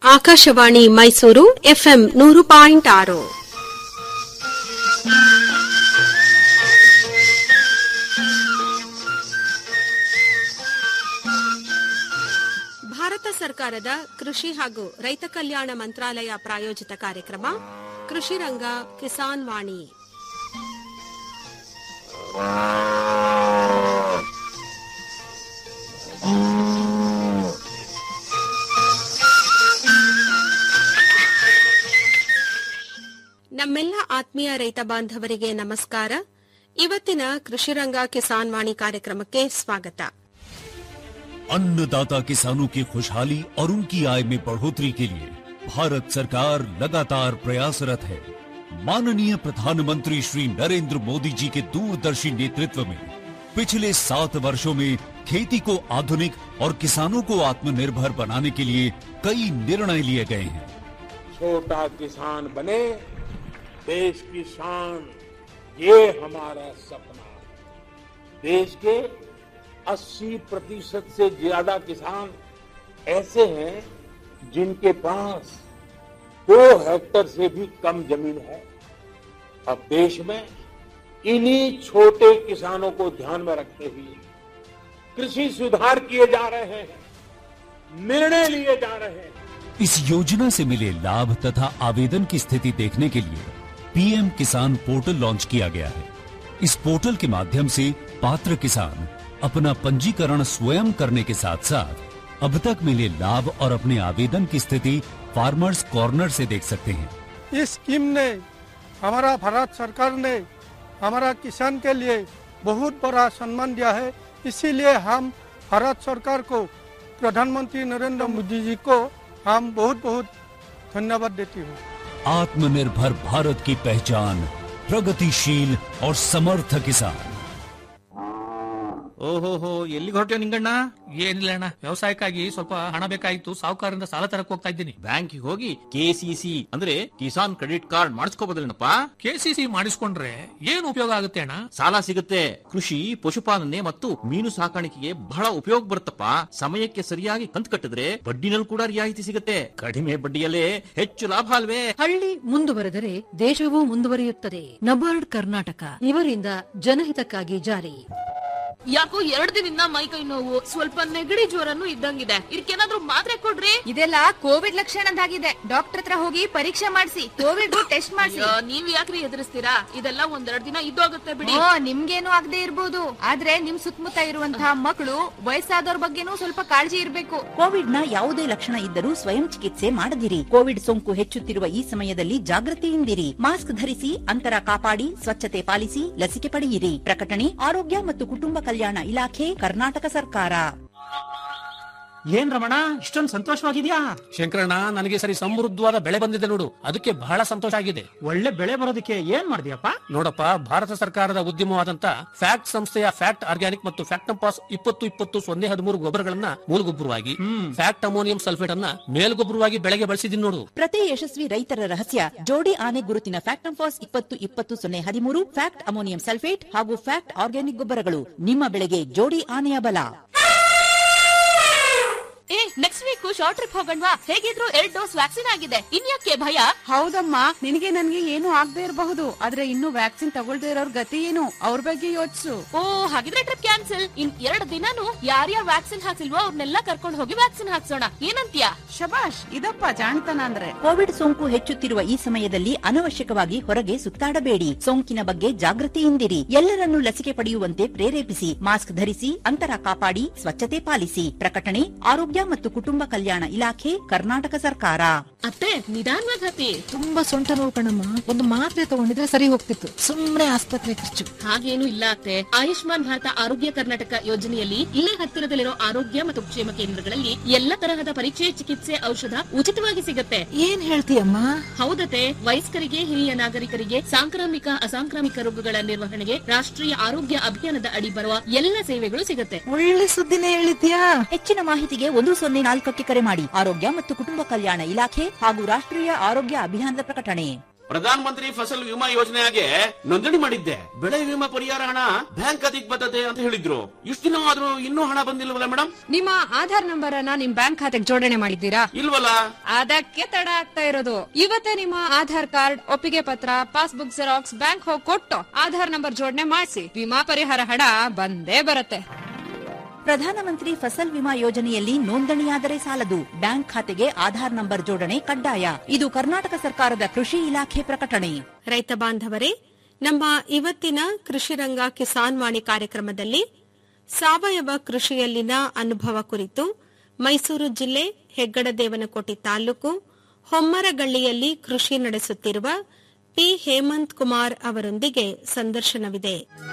Akashvani Mysuru FM ನೂರು point ಆರು ಭಾರತ ಸರ್ಕಾರದ ಕೃಷಿ ಹಾಗೂ ರೈತ ಕಲ್ಯಾಣ ಮಂತ್ರಾಲಯ ಪ್ರಾಯೋಜಿತ ಕಾರ್ಯಕ್ರಮ ಕೃಷಿ ರಂಗ ಕಿಸಾನ್ ವಾಣಿ ನಮ್ಮೆಲ್ಲ ಆತ್ಮೀಯ ರೈತ ಬಾಂಧವರಿಗೆ ನಮಸ್ಕಾರ ಇವತ್ತಿನ ಕೃಷಿರಂಗ ಕಿಸಾನ್ ವಾಣಿ ಕಾರ್ಯಕ್ರಮಕ್ಕೆ ಸ್ವಾಗತ अन्नदाता किसानों की खुशहाली और उनकी आय में बढ़ोतरी के लिए भारत सरकार लगातार प्रयासरत है माननीय प्रधानमंत्री श्री नरेंद्र मोदी जी के दूरदर्शी नेतृत्व में पिछले सात वर्षों में खेती को आधुनिक और किसानों को आत्मनिर्भर बनाने के लिए कई निर्णय लिए गए हैं छोटा किसान बने देश की शान ये हमारा सपना है देश के 80 प्रतिशत से ज्यादा किसान ऐसे हैं जिनके पास दो हेक्टर से भी कम जमीन है अब देश में इन्हीं छोटे किसानों को ध्यान में रखते हुए कृषि सुधार किए जा रहे हैं निर्णय लिए जा रहे हैं इस योजना से मिले लाभ तथा आवेदन की स्थिति देखने के लिए पीएम किसान पोर्टल लॉन्च किया गया है इस पोर्टल के माध्यम से पात्र किसान अपना पंजीकरण स्वयं करने के साथ साथ अब तक मिले लाभ और अपने आवेदन की स्थिति फार्मर्स कॉर्नर से देख सकते हैं इस स्कीम ने हमारा भारत सरकार ने हमारा किसान के लिए बहुत बड़ा सम्मान दिया है इसीलिए हम भारत सरकार को प्रधानमंत्री नरेंद्र मोदी जी को हम बहुत बहुत धन्यवाद देती हूँ आत्मनिर्भर भारत की पहचान प्रगतिशील और समर्थ किसान ಓಹೋಹೋ ಎಲ್ಲಿಗೆ ಹೊರಟ್ಯೋ ನಿಂಗಣ್ಣ ಏನಿಲ್ಲ ಅಣ್ಣ ವ್ಯವಸಾಯಕ್ಕಾಗಿ ಸ್ವಲ್ಪ ಹಣ ಬೇಕಾಗಿತ್ತು ಸಾಹುಕಾರರಿಂದ ಸಾಲ ತರಕ್ ಹೋಗ್ತಾ ಇದ್ದೀನಿ ಬ್ಯಾಂಕಿಗೆ ಹೋಗಿ ಕೆಸಿಸಿ ಅಂದ್ರೆ ಕಿಸಾನ್ ಕ್ರೆಡಿಟ್ ಕಾರ್ಡ್ ಮಾಡಿಸ್ಕೋಬೋದಲ್ಲೇನಪ್ಪ ಕೆಸಿಸಿ ಮಾಡಿಸ್ಕೊಂಡ್ರೆ ಏನ್ ಉಪಯೋಗ ಆಗುತ್ತೆ ಅಣ್ಣ ಸಾಲ ಸಿಗುತ್ತೆ ಕೃಷಿ ಪಶುಪಾಲನೆ ಮತ್ತು ಮೀನು ಸಾಕಾಣಿಕೆಗೆ ಬಹಳ ಉಪಯೋಗ ಬರುತ್ತಪ್ಪ ಸಮಯಕ್ಕೆ ಸರಿಯಾಗಿ ಕಂತು ಕಟ್ಟಿದ್ರೆ ಬಡ್ಡಿನಲ್ಲಿ ಕೂಡ ರಿಯಾಯಿತಿ ಸಿಗುತ್ತೆ ಕಡಿಮೆ ಬಡ್ಡಿಯಲ್ಲೇ ಹೆಚ್ಚು ಲಾಭ ಅಲ್ವೇ ಹಳ್ಳಿ ಮುಂದುವರೆದರೆ ದೇಶವೂ ಮುಂದುವರಿಯುತ್ತದೆ ನಬಾರ್ಡ್ ಕರ್ನಾಟಕ ಇವರಿಂದ ಜನಹಿತಕ್ಕಾಗಿ ಜಾರಿ ಯಾಕೋ ಎರಡ್ ದಿನದಿಂದ ಮೈ ಕೈ ನೋವು ಸ್ವಲ್ಪ ನೆಗಡಿ ಜ್ವರನು ಇದ್ದಂಗಿದೆ ಇದಕ್ಕೇನಾದ್ರೂ ಮಾತ್ರೆ ಕೊಡ್ರಿ ಇದೆಲ್ಲ ಕೋವಿಡ್ ಲಕ್ಷಣದಾಗಿದೆ ಡಾಕ್ಟರ್ ಹತ್ರ ಹೋಗಿ ಪರೀಕ್ಷೆ ಮಾಡಿಸಿ ಕೋವಿಡ್ ಟೆಸ್ಟ್ ಮಾಡಿಸಿ ಅಯ್ಯೋ, ನೀವ್ ಯಾಕ್ರಿ ಎದುರಿಸ್ತೀರಾ ಇದೆಲ್ಲ ಒಂದೆರಡ್ ದಿನ ಇದ್ದೋಗುತ್ತೆ ಬಿಡಿ ಓ ನಿಮ್ಗೇನು ಆಗದೆ ಇರ್ಬೋದು ಆದ್ರೆ ನಿಮ್ ಸುತ್ತಮುತ್ತ ಇರುವಂತಹ ಮಕ್ಕಳು ವಯಸ್ಸಾದವ್ರ ಬಗ್ಗೆನೂ ಸ್ವಲ್ಪ ಕಾಳಜಿ ಇರ್ಬೇಕು ಕೋವಿಡ್ ನ ಯಾವುದೇ ಲಕ್ಷಣ ಇದ್ದರೂ ಸ್ವಯಂ ಚಿಕಿತ್ಸೆ ಮಾಡದಿರಿ ಕೋವಿಡ್ ಸೋಂಕು ಹೆಚ್ಚುತ್ತಿರುವ ಈ ಸಮಯದಲ್ಲಿ ಜಾಗೃತಿಯಿಂದಿರಿ ಮಾಸ್ಕ್ ಧರಿಸಿ ಅಂತರ ಕಾಪಾಡಿ ಸ್ವಚ್ಛತೆ ಪಾಲಿಸಿ ಲಸಿಕೆ ಪಡೆಯಿರಿ ಪ್ರಕಟಣೆ ಆರೋಗ್ಯ ಮತ್ತು ಕುಟುಂಬ ಕಲ್ಯಾಣ ಇಲಾಖೆ ಕರ್ನಾಟಕ ಸರ್ಕಾರ ಏನ್ ರಮಣ ಇಷ್ಟೊಂದು ಸಂತೋಷವಾಗಿದ್ಯಾ ಶಂಕರಣ್ಣ ನನಗೆ ಸರಿ ಸಮೃದ್ಧವಾದ ಬೆಳೆ ಬಂದಿದೆ ನೋಡು ಅದಕ್ಕೆ ಬಹಳ ಸಂತೋಷ ಆಗಿದೆ ಒಳ್ಳೆ ಬೆಳೆ ಬರೋದಕ್ಕೆ ಏನ್ ಮಾಡಿದ್ಯಪ್ಪ ನೋಡಪ್ಪ ಭಾರತ ಸರ್ಕಾರದ ಉದ್ಯಮವಾದಂತ ಫ್ಯಾಕ್ಟ್ ಸಂಸ್ಥೆಯ ಫ್ಯಾಕ್ಟ್ ಆರ್ಗ್ಯಾನಿಕ್ ಮತ್ತು ಫ್ಯಾಕ್ಟಂಪಾಸ್ ಇಪ್ಪತ್ತು ಇಪ್ಪತ್ತು ಸೊನ್ನೆ ಹದಿಮೂರು ಗೊಬ್ಬರಗಳನ್ನ ಮೂಲಗೊಬ್ಬರವಾಗಿ ಫ್ಯಾಕ್ಟ್ ಅಮೋನಿಯಂ ಸಲ್ಫೇಟ್ ಅನ್ನ ಮೇಲ್ಗೊಬ್ಬರವಾಗಿ ಬೆಳೆಗೆ ಬಳಸಿದೀನಿ ನೋಡು ಪ್ರತಿ ಯಶಸ್ವಿ ರೈತರ ರಹಸ್ಯ ಜೋಡಿ ಆನೆ ಗುರುತಿನ ಫ್ಯಾಕ್ಟಂಫಾಸ್ ಇಪ್ಪತ್ತು ಇಪ್ಪತ್ತು ಸೊನ್ನೆ ಹದಿಮೂರು ಫ್ಯಾಕ್ಟ್ ಅಮೋನಿಯಂ ಸಲ್ಫೇಟ್ ಹಾಗೂ ಫ್ಯಾಕ್ಟ್ ಆರ್ಗ್ಯಾನಿಕ್ ಗೊಬ್ಬರಗಳು ನಿಮ್ಮ ಬೆಳೆಗೆ ಜೋಡಿ ಆನೆಯ ಬಲ ಏ ನೆಕ್ಸ್ಟ್ ವೀಕ್ ಶಾರ್ಟ್ ಟ್ರಿಪ್ ಹೋಗಣ್ವಾ ಹೇಗಿದ್ರು ಎರಡ್ ಡೋಸ್ ವ್ಯಾಕ್ಸಿನ್ ಆಗಿದೆ ಇನ್ಯಾಕೆ ಭಯ ಹೌದಮ್ಮ ನಿನಗೆ ನನ್ಗೆ ಏನು ಆಗದೆ ಇರಬಹುದು ಆದ್ರೆ ಇನ್ನು ವ್ಯಾಕ್ಸಿನ್ ತಗೊಳ್ದೇ ಇರೋರ್ ಗತಿ ಏನು ಅವ್ರ ಬಗ್ಗೆ ಯೋಚಿಸು ಓ ಹಾಗಿದ್ರೆ ಟ್ರಿಪ್ ಕ್ಯಾನ್ಸಲ್ ಇನ್ ಎರಡ್ ದಿನಾನು ಯಾರ್ಯಾರು ವ್ಯಾಕ್ಸಿನ್ ಹಾಕ್ಸಿಲ್ವೋ ಅವ್ರನ್ನೆಲ್ಲ ಕರ್ಕೊಂಡು ಹೋಗಿ ವ್ಯಾಕ್ಸಿನ್ ಹಾಕ್ಸೋಣ ಏನಂತೀಯ ಶಬಾಷ್ ಇದಪ್ಪ ಜಾಣ್ತನ ಅಂದ್ರೆ ಕೋವಿಡ್ ಸೋಂಕು ಹೆಚ್ಚುತ್ತಿರುವ ಈ ಸಮಯದಲ್ಲಿ ಅನವಶ್ಯಕವಾಗಿ ಹೊರಗೆ ಸುತ್ತಾಡಬೇಡಿ ಸೋಂಕಿನ ಬಗ್ಗೆ ಜಾಗೃತಿಯಿಂದಿರಿ ಎಲ್ಲರನ್ನೂ ಲಸಿಕೆ ಪಡೆಯುವಂತೆ ಪ್ರೇರೇಪಿಸಿ ಮಾಸ್ಕ್ ಧರಿಸಿ ಅಂತರ ಕಾಪಾಡಿ ಸ್ವಚ್ಛತೆ ಪಾಲಿಸಿ ಪ್ರಕಟಣೆ ಆರೋಗ್ಯ ಮತ್ತು ಕುಟುಂಬ ಕಲ್ಯಾಣ ಇಲಾಖೆ ಕರ್ನಾಟಕ ಸರ್ಕಾರ ಅತ್ತೆ ನಿಧಾನವಾಗಿ ಹತ್ತಿ ತುಂಬಾ ಸೊಂಟ ನೋವು ಕಣಮ್ಮ ಒಂದು ಮಾತ್ರೆ ತಗೊಂಡಿದ್ರೆ ಸರಿ ಹೋಗ್ತಿತ್ತು ಸುಮ್ನೆ ಆಸ್ಪತ್ರೆ ಖರ್ಚು ಹಾಗೇನು ಇಲ್ಲ ಅತ್ತೆ ಆಯುಷ್ಮಾನ್ ಭಾರತ ಆರೋಗ್ಯ ಕರ್ನಾಟಕ ಯೋಜನೆಯಲ್ಲಿ ಇಲ್ಲೇ ಹತ್ತಿರದಲ್ಲಿರೋ ಆರೋಗ್ಯ ಮತ್ತು ಕ್ಷೇಮ ಕೇಂದ್ರಗಳಲ್ಲಿ ಎಲ್ಲ ತರಹದ ಪರೀಕ್ಷೆ ಚಿಕಿತ್ಸೆ ಔಷಧ ಉಚಿತವಾಗಿ ಸಿಗುತ್ತೆ ಏನ್ ಹೇಳ್ತೀಯಮ್ಮ ಹೌದತೆ ವಯಸ್ಕರಿಗೆ ಹಿರಿಯ ನಾಗರಿಕರಿಗೆ ಸಾಂಕ್ರಾಮಿಕ ಅಸಾಂಕ್ರಾಮಿಕ ರೋಗಗಳ ನಿರ್ವಹಣೆಗೆ ರಾಷ್ಟ್ರೀಯ ಆರೋಗ್ಯ ಅಭಿಯಾನದ ಅಡಿ ಬರುವ ಎಲ್ಲ ಸೇವೆಗಳು ಸಿಗುತ್ತೆ ಒಳ್ಳೆ ಸುದ್ದಿನೇ ಹೇಳಿದ್ಯಾ ಹೆಚ್ಚಿನ ಮಾಹಿತಿಗೆ ಒಂದು ಸೊನ್ನೆ ನಾಲ್ಕಕ್ಕೆ ಕರೆ ಮಾಡಿ ಆರೋಗ್ಯ ಮತ್ತು ಕುಟುಂಬ ಕಲ್ಯಾಣ ಇಲಾಖೆ ಹಾಗೂ ರಾಷ್ಟ್ರೀಯ ಆರೋಗ್ಯ ಅಭಿಯಾನದ ಪ್ರಕಟಣೆ ಪ್ರಧಾನ ಮಂತ್ರಿ ಫಸಲ್ ವಿಮಾ ಯೋಜನೆಗೆ ನೋಂದಣಿ ಮಾಡಿದ್ದೆ ಬೆಳೆ ವಿಮಾ ಪರಿಹಾರ ಹಣ ಬ್ಯಾಂಕ್ ಖಾತೆಗೆ ಬರ್ತದೆ ಅಂತ ಹೇಳಿದ್ರು ಇಷ್ಟು ದಿನ ಆದ್ರೂ ಇನ್ನೂ ಹಣ ಬಂದಿಲ್ವಲ್ಲ ಮೇಡಮ್ ನಿಮ್ಮ ಆಧಾರ್ ನಂಬರ್ ಅನ್ನ ನಿಮ್ ಬ್ಯಾಂಕ್ ಖಾತೆಗೆ ಜೋಡಣೆ ಮಾಡಿದ್ದೀರಾ ಇಲ್ವಲ್ಲ ಅದಕ್ಕೆ ತಡ ಆಗ್ತಾ ಇರೋದು ಇವತ್ತೇ ನಿಮ್ಮ ಆಧಾರ್ ಕಾರ್ಡ್ ಒಪ್ಪಿಗೆ ಪತ್ರ ಪಾಸ್ಬುಕ್ ಜೆರಾಕ್ಸ್ ಬ್ಯಾಂಕ್ ಹೋಗಿ ಕೊಟ್ಟು ಆಧಾರ್ ನಂಬರ್ ಜೋಡಣೆ ಮಾಡಿಸಿ ವಿಮಾ ಪರಿಹಾರ ಹಣ ಬಂದೇ ಬರುತ್ತೆ ಪ್ರಧಾನಮಂತ್ರಿ ಫಸಲ್ ವಿಮಾ ಯೋಜನೆಯಲ್ಲಿ ನೋಂದಣಿಯಾದರೆ ಸಾಲದು ಬ್ಯಾಂಕ್ ಖಾತೆಗೆ ಆಧಾರ್ ನಂಬರ್ ಜೋಡಣೆ ಕಡ್ಡಾಯ ಇದು ಕರ್ನಾಟಕ ಸರ್ಕಾರದ ಕೃಷಿ ಇಲಾಖೆ ಪ್ರಕಟಣೆ ರೈತ ಬಾಂಧವರೇ ನಮ್ಮ ಇವತ್ತಿನ ಕೃಷಿ ರಂಗ ಕಿಸಾನ್ ವಾಣಿ ಕಾರ್ಯಕ್ರಮದಲ್ಲಿ ಸಾವಯವ ಕೃಷಿಯಲ್ಲಿನ ಅನುಭವ ಕುರಿತು ಮೈಸೂರು ಜಿಲ್ಲೆ ಹೆಗ್ಗಡದೇವನಕೋಟೆ ತಾಲೂಕು ಹೊಮ್ಮರಗಳ್ಳಿಯಲ್ಲಿ ಕೃಷಿ ನಡೆಸುತ್ತಿರುವ ಪಿ ಹೇಮಂತ್ ಕುಮಾರ್ ಅವರೊಂದಿಗೆ ಸಂದರ್ಶನವಿದೆ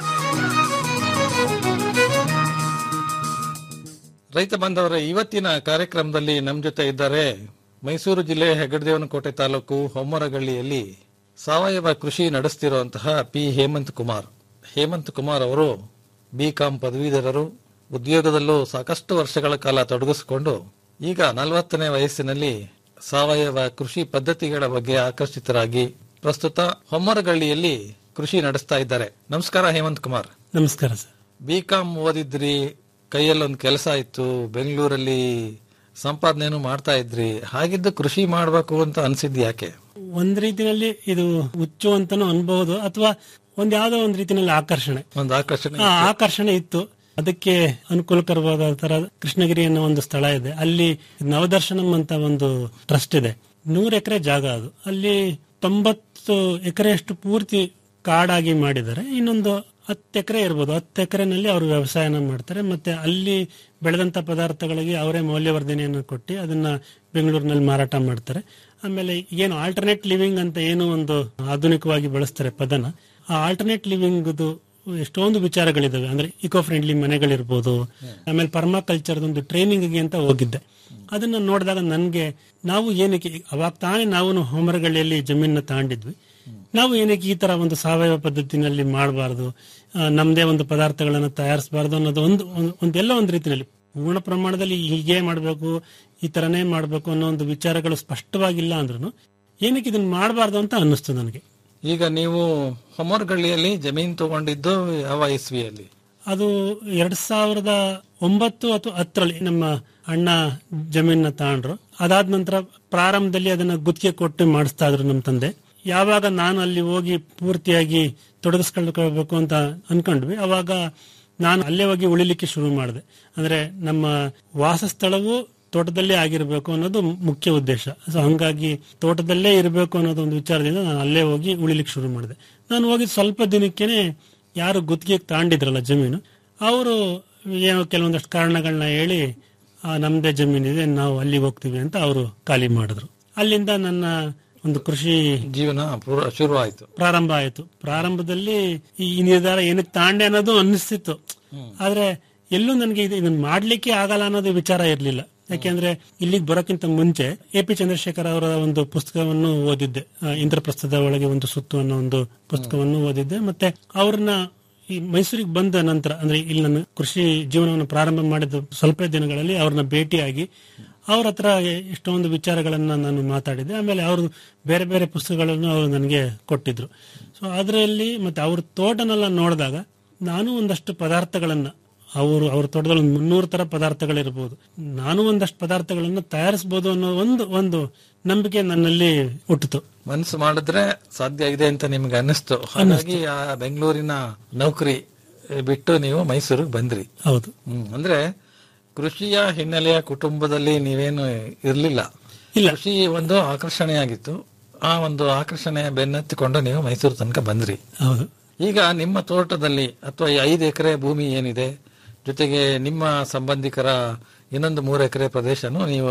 ರೈತ ಬಾಂಧವರ ಇವತ್ತಿನ ಕಾರ್ಯಕ್ರಮದಲ್ಲಿ ನಮ್ಮ ಜೊತೆ ಇದ್ದಾರೆ ಮೈಸೂರು ಜಿಲ್ಲೆ ಹೆಗ್ಗಡದೇವನಕೋಟೆ ತಾಲೂಕು ಹೊಮ್ಮರಗಳ್ಳಿಯಲ್ಲಿ ಸಾವಯವ ಕೃಷಿ ನಡೆಸ್ತಿರುವಂತಹ ಪಿ ಹೇಮಂತ್ ಕುಮಾರ್ ಹೇಮಂತ್ ಕುಮಾರ್ ಅವರು ಬಿಕಾಂ ಪದವೀಧರರು ಉದ್ಯೋಗದಲ್ಲೂ ಸಾಕಷ್ಟು ವರ್ಷಗಳ ಕಾಲ ತೊಡಗಿಸಿಕೊಂಡು ಈಗ ನಲವತ್ತನೇ ವಯಸ್ಸಿನಲ್ಲಿ ಸಾವಯವ ಕೃಷಿ ಪದ್ಧತಿಗಳ ಬಗ್ಗೆ ಆಕರ್ಷಿತರಾಗಿ ಪ್ರಸ್ತುತ ಹೊಮ್ಮರಗಳ್ಳಿಯಲ್ಲಿ ಕೃಷಿ ನಡೆಸ್ತಾ ಇದ್ದಾರೆ ನಮಸ್ಕಾರ ಹೇಮಂತ್ ಕುಮಾರ್ ನಮಸ್ಕಾರ ಸರ್ ಬಿಕಾಂ ಓದಿದ್ರಿ ಕೈಯಲ್ಲೊಂದು ಕೆಲಸ ಇತ್ತು ಬೆಂಗಳೂರಲ್ಲಿ ಸಂಪಾದನೆನೂ ಮಾಡ್ತಾ ಇದ್ರಿ ಹಾಗಿದ್ದು ಕೃಷಿ ಮಾಡಬೇಕು ಅಂತ ಅನ್ಸಿದ್ ಯಾಕೆ ಒಂದ್ ರೀತಿನಲ್ಲಿ ಇದು ಹುಚ್ಚು ಅಂತಾನು ಅನ್ಬಹುದು ಅಥವಾ ಒಂದ್ ಯಾವ್ದೋ ಒಂದ್ ರೀತಿನಲ್ಲಿ ಆಕರ್ಷಣೆ ಒಂದು ಆಕರ್ಷಣೆ ಆ ಆಕರ್ಷಣೆ ಇತ್ತು ಅದಕ್ಕೆ ಅನುಕೂಲಕರವಾದ ತರ ಕೃಷ್ಣಗಿರಿ ಅನ್ನೋ ಒಂದು ಸ್ಥಳ ಇದೆ ಅಲ್ಲಿ ನವದರ್ಶನಂ ಅಂತ ಒಂದು ಟ್ರಸ್ಟ್ ಇದೆ ನೂರು ಎಕರೆ ಜಾಗ ಅದು ಅಲ್ಲಿ ತೊಂಬತ್ತು ಎಕರೆಯಷ್ಟು ಪೂರ್ತಿ ಕಾಡಾಗಿ ಮಾಡಿದ್ದಾರೆ ಇನ್ನೊಂದು ಹತ್ತು ಎಕರೆ ಇರ್ಬೋದು ಹತ್ತು ಎಕರೆನಲ್ಲಿ ಅವರು ವ್ಯವಸಾಯನ ಮಾಡ್ತಾರೆ ಮತ್ತೆ ಅಲ್ಲಿ ಬೆಳೆದಂತ ಪದಾರ್ಥಗಳಿಗೆ ಅವರೇ ಮೌಲ್ಯವರ್ಧನೆಯನ್ನು ಕೊಟ್ಟು ಅದನ್ನ ಬೆಂಗಳೂರಿನಲ್ಲಿ ಮಾರಾಟ ಮಾಡ್ತಾರೆ ಆಮೇಲೆ ಏನು ಆಲ್ಟರ್ನೇಟ್ ಲಿವಿಂಗ್ ಅಂತ ಏನು ಒಂದು ಆಧುನಿಕವಾಗಿ ಬಳಸ್ತಾರೆ ಪದನ ಆ ಆಲ್ಟರ್ನೇಟ್ ಲಿವಿಂಗ್ ಎಷ್ಟೊಂದು ವಿಚಾರಗಳಿದಾವೆ ಅಂದ್ರೆ ಇಕೋ ಫ್ರೆಂಡ್ಲಿ ಮನೆಗಳಿರ್ಬೋದು ಆಮೇಲೆ ಪರ್ಮಾಕಲ್ಚರ್ ಒಂದು ಟ್ರೈನಿಂಗ್ ಅಂತ ಹೋಗಿದ್ದೆ ಅದನ್ನ ನೋಡಿದಾಗ ನನ್ಗೆ ನಾವು ಏನಕ್ಕೆ ಅವಾಗ ತಾನೇ ನಾವು ಹೋಮರಗಳ್ಳಿಯಲ್ಲಿ ಜಮೀನ ತಾಂಡಿದ್ವಿ ನಾವು ಏನಕ್ಕೆ ಈ ತರ ಒಂದು ಸಾವಯವ ಪದ್ಧತಿನಲ್ಲಿ ಮಾಡಬಾರ್ದು ನಮ್ದೇ ಒಂದು ಪದಾರ್ಥಗಳನ್ನು ತಯಾರಿಸಬಾರ್ದು ಅನ್ನೋದು ಒಂದು ಒಂದು- ಒಂದೆಲ್ಲ ಒಂದು ರೀತಿಯಲ್ಲಿ ಪೂರ್ಣ ಪ್ರಮಾಣದಲ್ಲಿ ಹೀಗೆ ಮಾಡಬೇಕು ಈ ತರನೇ ಮಾಡಬೇಕು ಅನ್ನೋ ಒಂದು ವಿಚಾರಗಳು ಸ್ಪಷ್ಟವಾಗಿಲ್ಲ ಅಂದ್ರೂ ಏನಕ್ಕೆ ಇದನ್ನ ಮಾಡಬಾರ್ದು ಅಂತ ಅನ್ನಿಸ್ತು ನನಗೆ ಈಗ ನೀವು ಹೊಮ್ಮರಗಳ್ಳಿಯಲ್ಲಿ ಜಮೀನ್ ತಗೊಂಡಿದ್ದು ಯಾವ ಇಸ್ವಿಯಲ್ಲಿ ಅದು ಎರಡ್ ಸಾವಿರದ ಒಂಬತ್ತು ಅಥವಾ ಹತ್ತರಲ್ಲಿ ನಮ್ಮ ಅಣ್ಣ ಜಮೀನ ತಗೊಂಡ್ರು ಅದಾದ ನಂತರ ಪ್ರಾರಂಭದಲ್ಲಿ ಅದನ್ನ ಗುತ್ತಿಗೆ ಕೊಟ್ಟು ಮಾಡಿಸ್ತಾ ಇದ್ರು ನಮ್ಮ ತಂದೆ ಯಾವಾಗ ನಾನು ಅಲ್ಲಿ ಹೋಗಿ ಪೂರ್ತಿಯಾಗಿ ತೊಡಗಿಸ್ಕೊಳ್ಬೇಕು ಅಂತ ಅನ್ಕೊಂಡ್ವಿ ಅವಾಗ ನಾನು ಅಲ್ಲೇ ಹೋಗಿ ಉಳಿಲಿಕ್ಕೆ ಶುರು ಮಾಡಿದೆ ಅಂದ್ರೆ ನಮ್ಮ ವಾಸಸ್ಥಳವು ತೋಟದಲ್ಲೇ ಆಗಿರಬೇಕು ಅನ್ನೋದು ಮುಖ್ಯ ಉದ್ದೇಶ ಸೊ ಹಂಗಾಗಿ ತೋಟದಲ್ಲೇ ಇರಬೇಕು ಅನ್ನೋದು ಒಂದು ವಿಚಾರದಿಂದ ನಾನು ಅಲ್ಲೇ ಹೋಗಿ ಉಳಿಲಿಕ್ಕೆ ಶುರು ಮಾಡಿದೆ ನಾನು ಹೋಗಿ ಸ್ವಲ್ಪ ದಿನಕ್ಕೇನೆ ಯಾರು ಗುತ್ತಿಗೆ ತಾಂಡಿದ್ರಲ್ಲ ಜಮೀನು ಅವರು ಏನೋ ಕೆಲವೊಂದಷ್ಟು ಕಾರಣಗಳನ್ನ ಹೇಳಿ ಆ, ನಮ್ದೇ ಜಮೀನಿದೆ ನಾವು ಅಲ್ಲಿಗೆ ಹೋಗ್ತೀವಿ ಅಂತ ಅವರು ಖಾಲಿ ಮಾಡಿದ್ರು ಅಲ್ಲಿಂದ ನನ್ನ ಒಂದು ಕೃಷಿ ಜೀವನ ಪೂರ- ಶುರು ಆಯ್ತು ಪ್ರಾರಂಭ ಆಯ್ತು ಪ್ರಾರಂಭದಲ್ಲಿ ಈ ಈ ನಿರ್ಧಾರ ಏನಕ್ಕೆ ತಾಂಡೆ ಅನ್ನೋದು ಅನ್ನಿಸ್ತಿತ್ತು ಆದ್ರೆ ಎಲ್ಲೂ ನನಗೆ ಇದು ಇದನ್ನ ಮಾಡ್ಲಿಕ್ಕೆ ಆಗಲ್ಲ ಅನ್ನೋದು ವಿಚಾರ ಇರ್ಲಿಲ್ಲ ಯಾಕೆಂದ್ರೆ ಇಲ್ಲಿಗೆ ಬರೋಕ್ಕಿಂತ ಮುಂಚೆ ಎ ಪಿ ಚಂದ್ರಶೇಖರ್ ಅವರ ಒಂದು ಪುಸ್ತಕವನ್ನು ಓದಿದ್ದೆ ಆ, ಇಂದ್ರಪ್ರಸ್ಥದ ಒಳಗೆ ಒಂದು ಸುತ್ತು ಅನ್ನೋ ಒಂದು ಪುಸ್ತಕವನ್ನು ಓದಿದ್ದೆ ಮತ್ತೆ ಅವ್ರನ್ನ ಈ ಮೈಸೂರಿಗೆ ಬಂದ ನಂತರ ಅಂದ್ರೆ ಇಲ್ಲಿ ನನ್ನ ಕೃಷಿ ಜೀವನವನ್ನು ಪ್ರಾರಂಭ ಮಾಡಿದ ಸ್ವಲ್ಪ ದಿನಗಳಲ್ಲಿ ಅವ್ರನ್ನ ಭೇಟಿಯಾಗಿ ಅವ್ರ ಹತ್ರ ಎಷ್ಟೊಂದು ವಿಚಾರಗಳನ್ನ ನಾನು ಮಾತಾಡಿದ್ದೆ ಆಮೇಲೆ ಅವರು ಬೇರೆ ಬೇರೆ ಪುಸ್ತಕಗಳನ್ನು ಅವರು ನನಗೆ ಕೊಟ್ಟಿದ್ರು ಸೊ ಅದರಲ್ಲಿ ಮತ್ತೆ ಅವ್ರ ತೋಟನೆಲ್ಲ ನೋಡಿದಾಗ ನಾನು ಒಂದಷ್ಟು ಪದಾರ್ಥಗಳನ್ನ ಅವರು ಅವ್ರ ತೋಟದಲ್ಲಿ ಒಂದು ಮುನ್ನೂರು ತರ ಪದಾರ್ಥಗಳಿರ್ಬೋದು ನಾನು ಒಂದಷ್ಟು ಪದಾರ್ಥಗಳನ್ನ ತಯಾರಿಸಬಹುದು ಅನ್ನೋ ಒಂದು ಒಂದು ನಂಬಿಕೆ ನನ್ನಲ್ಲಿ ಹುಟ್ಟಿತು ಮನಸ್ಸು ಮಾಡಿದ್ರೆ ಸಾಧ್ಯ ಇದೆ ಅಂತ ನಿಮ್ಗೆ ಅನ್ನಿಸ್ತು ಹಾಗಾಗಿ ಆ ಬೆಂಗಳೂರಿನ ನೌಕರಿ ಬಿಟ್ಟು ನೀವು ಮೈಸೂರಿಗೆ ಬಂದ್ರಿ ಹೌದು ಹ್ಮ್ ಅಂದ್ರೆ ಕೃಷಿಯ ಹಿನ್ನೆಲೆಯ ಕುಟುಂಬದಲ್ಲಿ ನೀವೇನು ಇರ್ಲಿಲ್ಲ ಕೃಷಿ ಒಂದು ಆಕರ್ಷಣೆಯಾಗಿತ್ತು ಆ ಒಂದು ಆಕರ್ಷಣೆ ಬೆನ್ನತ್ತಿಕೊಂಡು ನೀವು ಮೈಸೂರು ತನಕ ಬಂದ್ರಿ ಹೌದು ಈಗ ನಿಮ್ಮ ತೋಟದಲ್ಲಿ ಅಥವಾ ಈ ಐದು ಎಕರೆ ಭೂಮಿ ಏನಿದೆ ಜೊತೆಗೆ ನಿಮ್ಮ ಸಂಬಂಧಿಕರ ಇನ್ನೊಂದು ಮೂರು ಎಕರೆ ಪ್ರದೇಶನು ನೀವು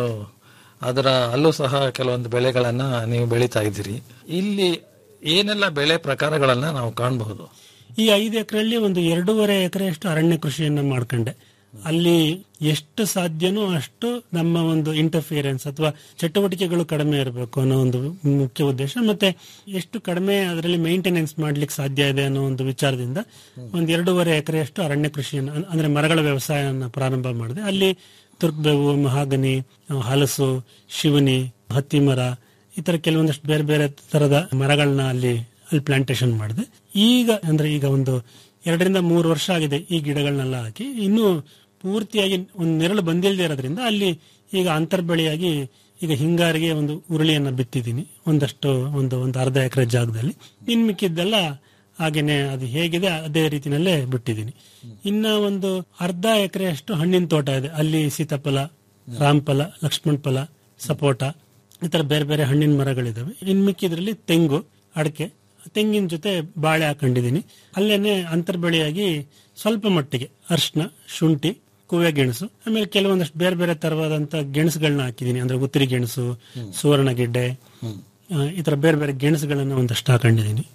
ಅದರ ಅಲ್ಲೂ ಸಹ ಕೆಲವೊಂದು ಬೆಳೆಗಳನ್ನ ನೀವು ಬೆಳೀತಾ ಇದ್ದೀರಿ ಇಲ್ಲಿ ಏನೆಲ್ಲ ಬೆಳೆ ಪ್ರಕಾರಗಳನ್ನ ನಾವು ಕಾಣಬಹುದು ಈ ಐದು ಎಕರೆಯಲ್ಲಿ ಒಂದು ಎರಡೂವರೆ ಎಕರೆಯಷ್ಟು ಅರಣ್ಯ ಕೃಷಿಯನ್ನ ಮಾಡ್ಕೊಂಡೆ ಅಲ್ಲಿ ಎಷ್ಟು ಸಾಧ್ಯನೋ ಅಷ್ಟು ನಮ್ಮ ಒಂದು ಇಂಟರ್ಫಿಯರೆನ್ಸ್ ಅಥವಾ ಚಟುವಟಿಕೆಗಳು ಕಡಿಮೆ ಇರಬೇಕು ಅನ್ನೋ ಒಂದು ಮುಖ್ಯ ಉದ್ದೇಶ ಮತ್ತೆ ಎಷ್ಟು ಕಡಿಮೆ ಅದರಲ್ಲಿ ಮೇಂಟೆನೆನ್ಸ್ ಮಾಡ್ಲಿಕ್ಕೆ ಸಾಧ್ಯ ಇದೆ ಅನ್ನೋ ಒಂದು ವಿಚಾರದಿಂದ ಒಂದು ಎರಡೂವರೆ ಎಕರೆಯಷ್ಟು ಅರಣ್ಯ ಕೃಷಿಯನ್ನು ಅನ್- ಅಂದ್ರೆ ಮರಗಳ ವ್ಯವಸಾಯನ ಪ್ರಾರಂಭ ಮಾಡಿದೆ ಅಲ್ಲಿ ತುರ್ಕಬೇವು ಮಹಾಗನಿ ಹಲಸು ಶಿವನಿ ಹತ್ತಿ ಮರ ಈ ತರ ಕೆಲವೊಂದಷ್ಟು ಬೇರೆ ಬೇರೆ ತರದ ಮರಗಳನ್ನ ಅಲ್ಲಿ ಅಲ್ಲಿ ಪ್ಲಾಂಟೇಶನ್ ಮಾಡಿದೆ ಈಗ ಅಂದ್ರೆ ಈಗ ಒಂದು ಎರಡರಿಂದ ಮೂರು ವರ್ಷ ಆಗಿದೆ ಈ ಗಿಡಗಳನ್ನೆಲ್ಲ ಹಾಕಿ ಇನ್ನು ಪೂರ್ತಿಯಾಗಿ ಒಂದು ನೆರಳು ಬಂದಿಲ್ಲದೆ ಇರೋದ್ರಿಂದ ಅಲ್ಲಿ ಈಗ ಅಂತರ್ಬೆಳೆಯಾಗಿ ಈಗ ಹಿಂಗಾರಿಗೆ ಒಂದು ಉರುಳಿಯನ್ನ ಬಿತ್ತಿದ್ದೀನಿ ಒಂದಷ್ಟು ಒಂದು ಒಂದು ಅರ್ಧ ಎಕರೆ ಜಾಗದಲ್ಲಿ ಇನ್ ಮಿಕ್ಕಿದ್ದೆಲ್ಲ ಹಾಗೇನೆ ಅದು ಹೇಗಿದೆ ಅದೇ ರೀತಿನಲ್ಲೇ ಬಿಟ್ಟಿದ್ದೀನಿ ಇನ್ನ ಒಂದು ಅರ್ಧ ಎಕರೆಯಷ್ಟು ಹಣ್ಣಿನ ತೋಟ ಇದೆ ಅಲ್ಲಿ ಸೀತಾಫಲ ರಾಮಫಲ ಲಕ್ಷ್ಮಣ ಫಲ ಸಪೋಟ ಈ ತರ ಬೇರೆ ಬೇರೆ ಹಣ್ಣಿನ ಮರಗಳಿದಾವೆ ಇನ್ ಮಿಕ್ಕಿದ್ರಲ್ಲಿ ತೆಂಗು ಅಡಕೆ ತೆಂಗಿನ ಜೊತೆ ಬಾಳೆ ಹಾಕೊಂಡಿದ್ದೀನಿ ಅಲ್ಲೇನೆ ಅಂತರ್ಬೆಳೆಯಾಗಿ ಸ್ವಲ್ಪ ಮಟ್ಟಿಗೆ ಅರ್ಶಿನ ಶುಂಠಿ ಕುವೆ ಗೆಣಸು ಆಮೇಲೆ ಕೆಲವೊಂದಷ್ಟು ಬೇರೆ ಬೇರೆ ತರವಾದಂತ ಗೆಣಸುಗಳನ್ನ ಹಾಕಿದ್ದೀನಿ ಅಂದ್ರೆ ಉತ್ತರಿ ಗೆಣಸು ಸುವರ್ಣ ಗೆಡ್ಡೆ ಆ, ಈ ತರ ಬೇರೆ ಬೇರೆ ಗೆಣಸುಗಳನ್ನ ಒಂದಷ್ಟು ಹಾಕೊಂಡಿದ್ದೀನಿ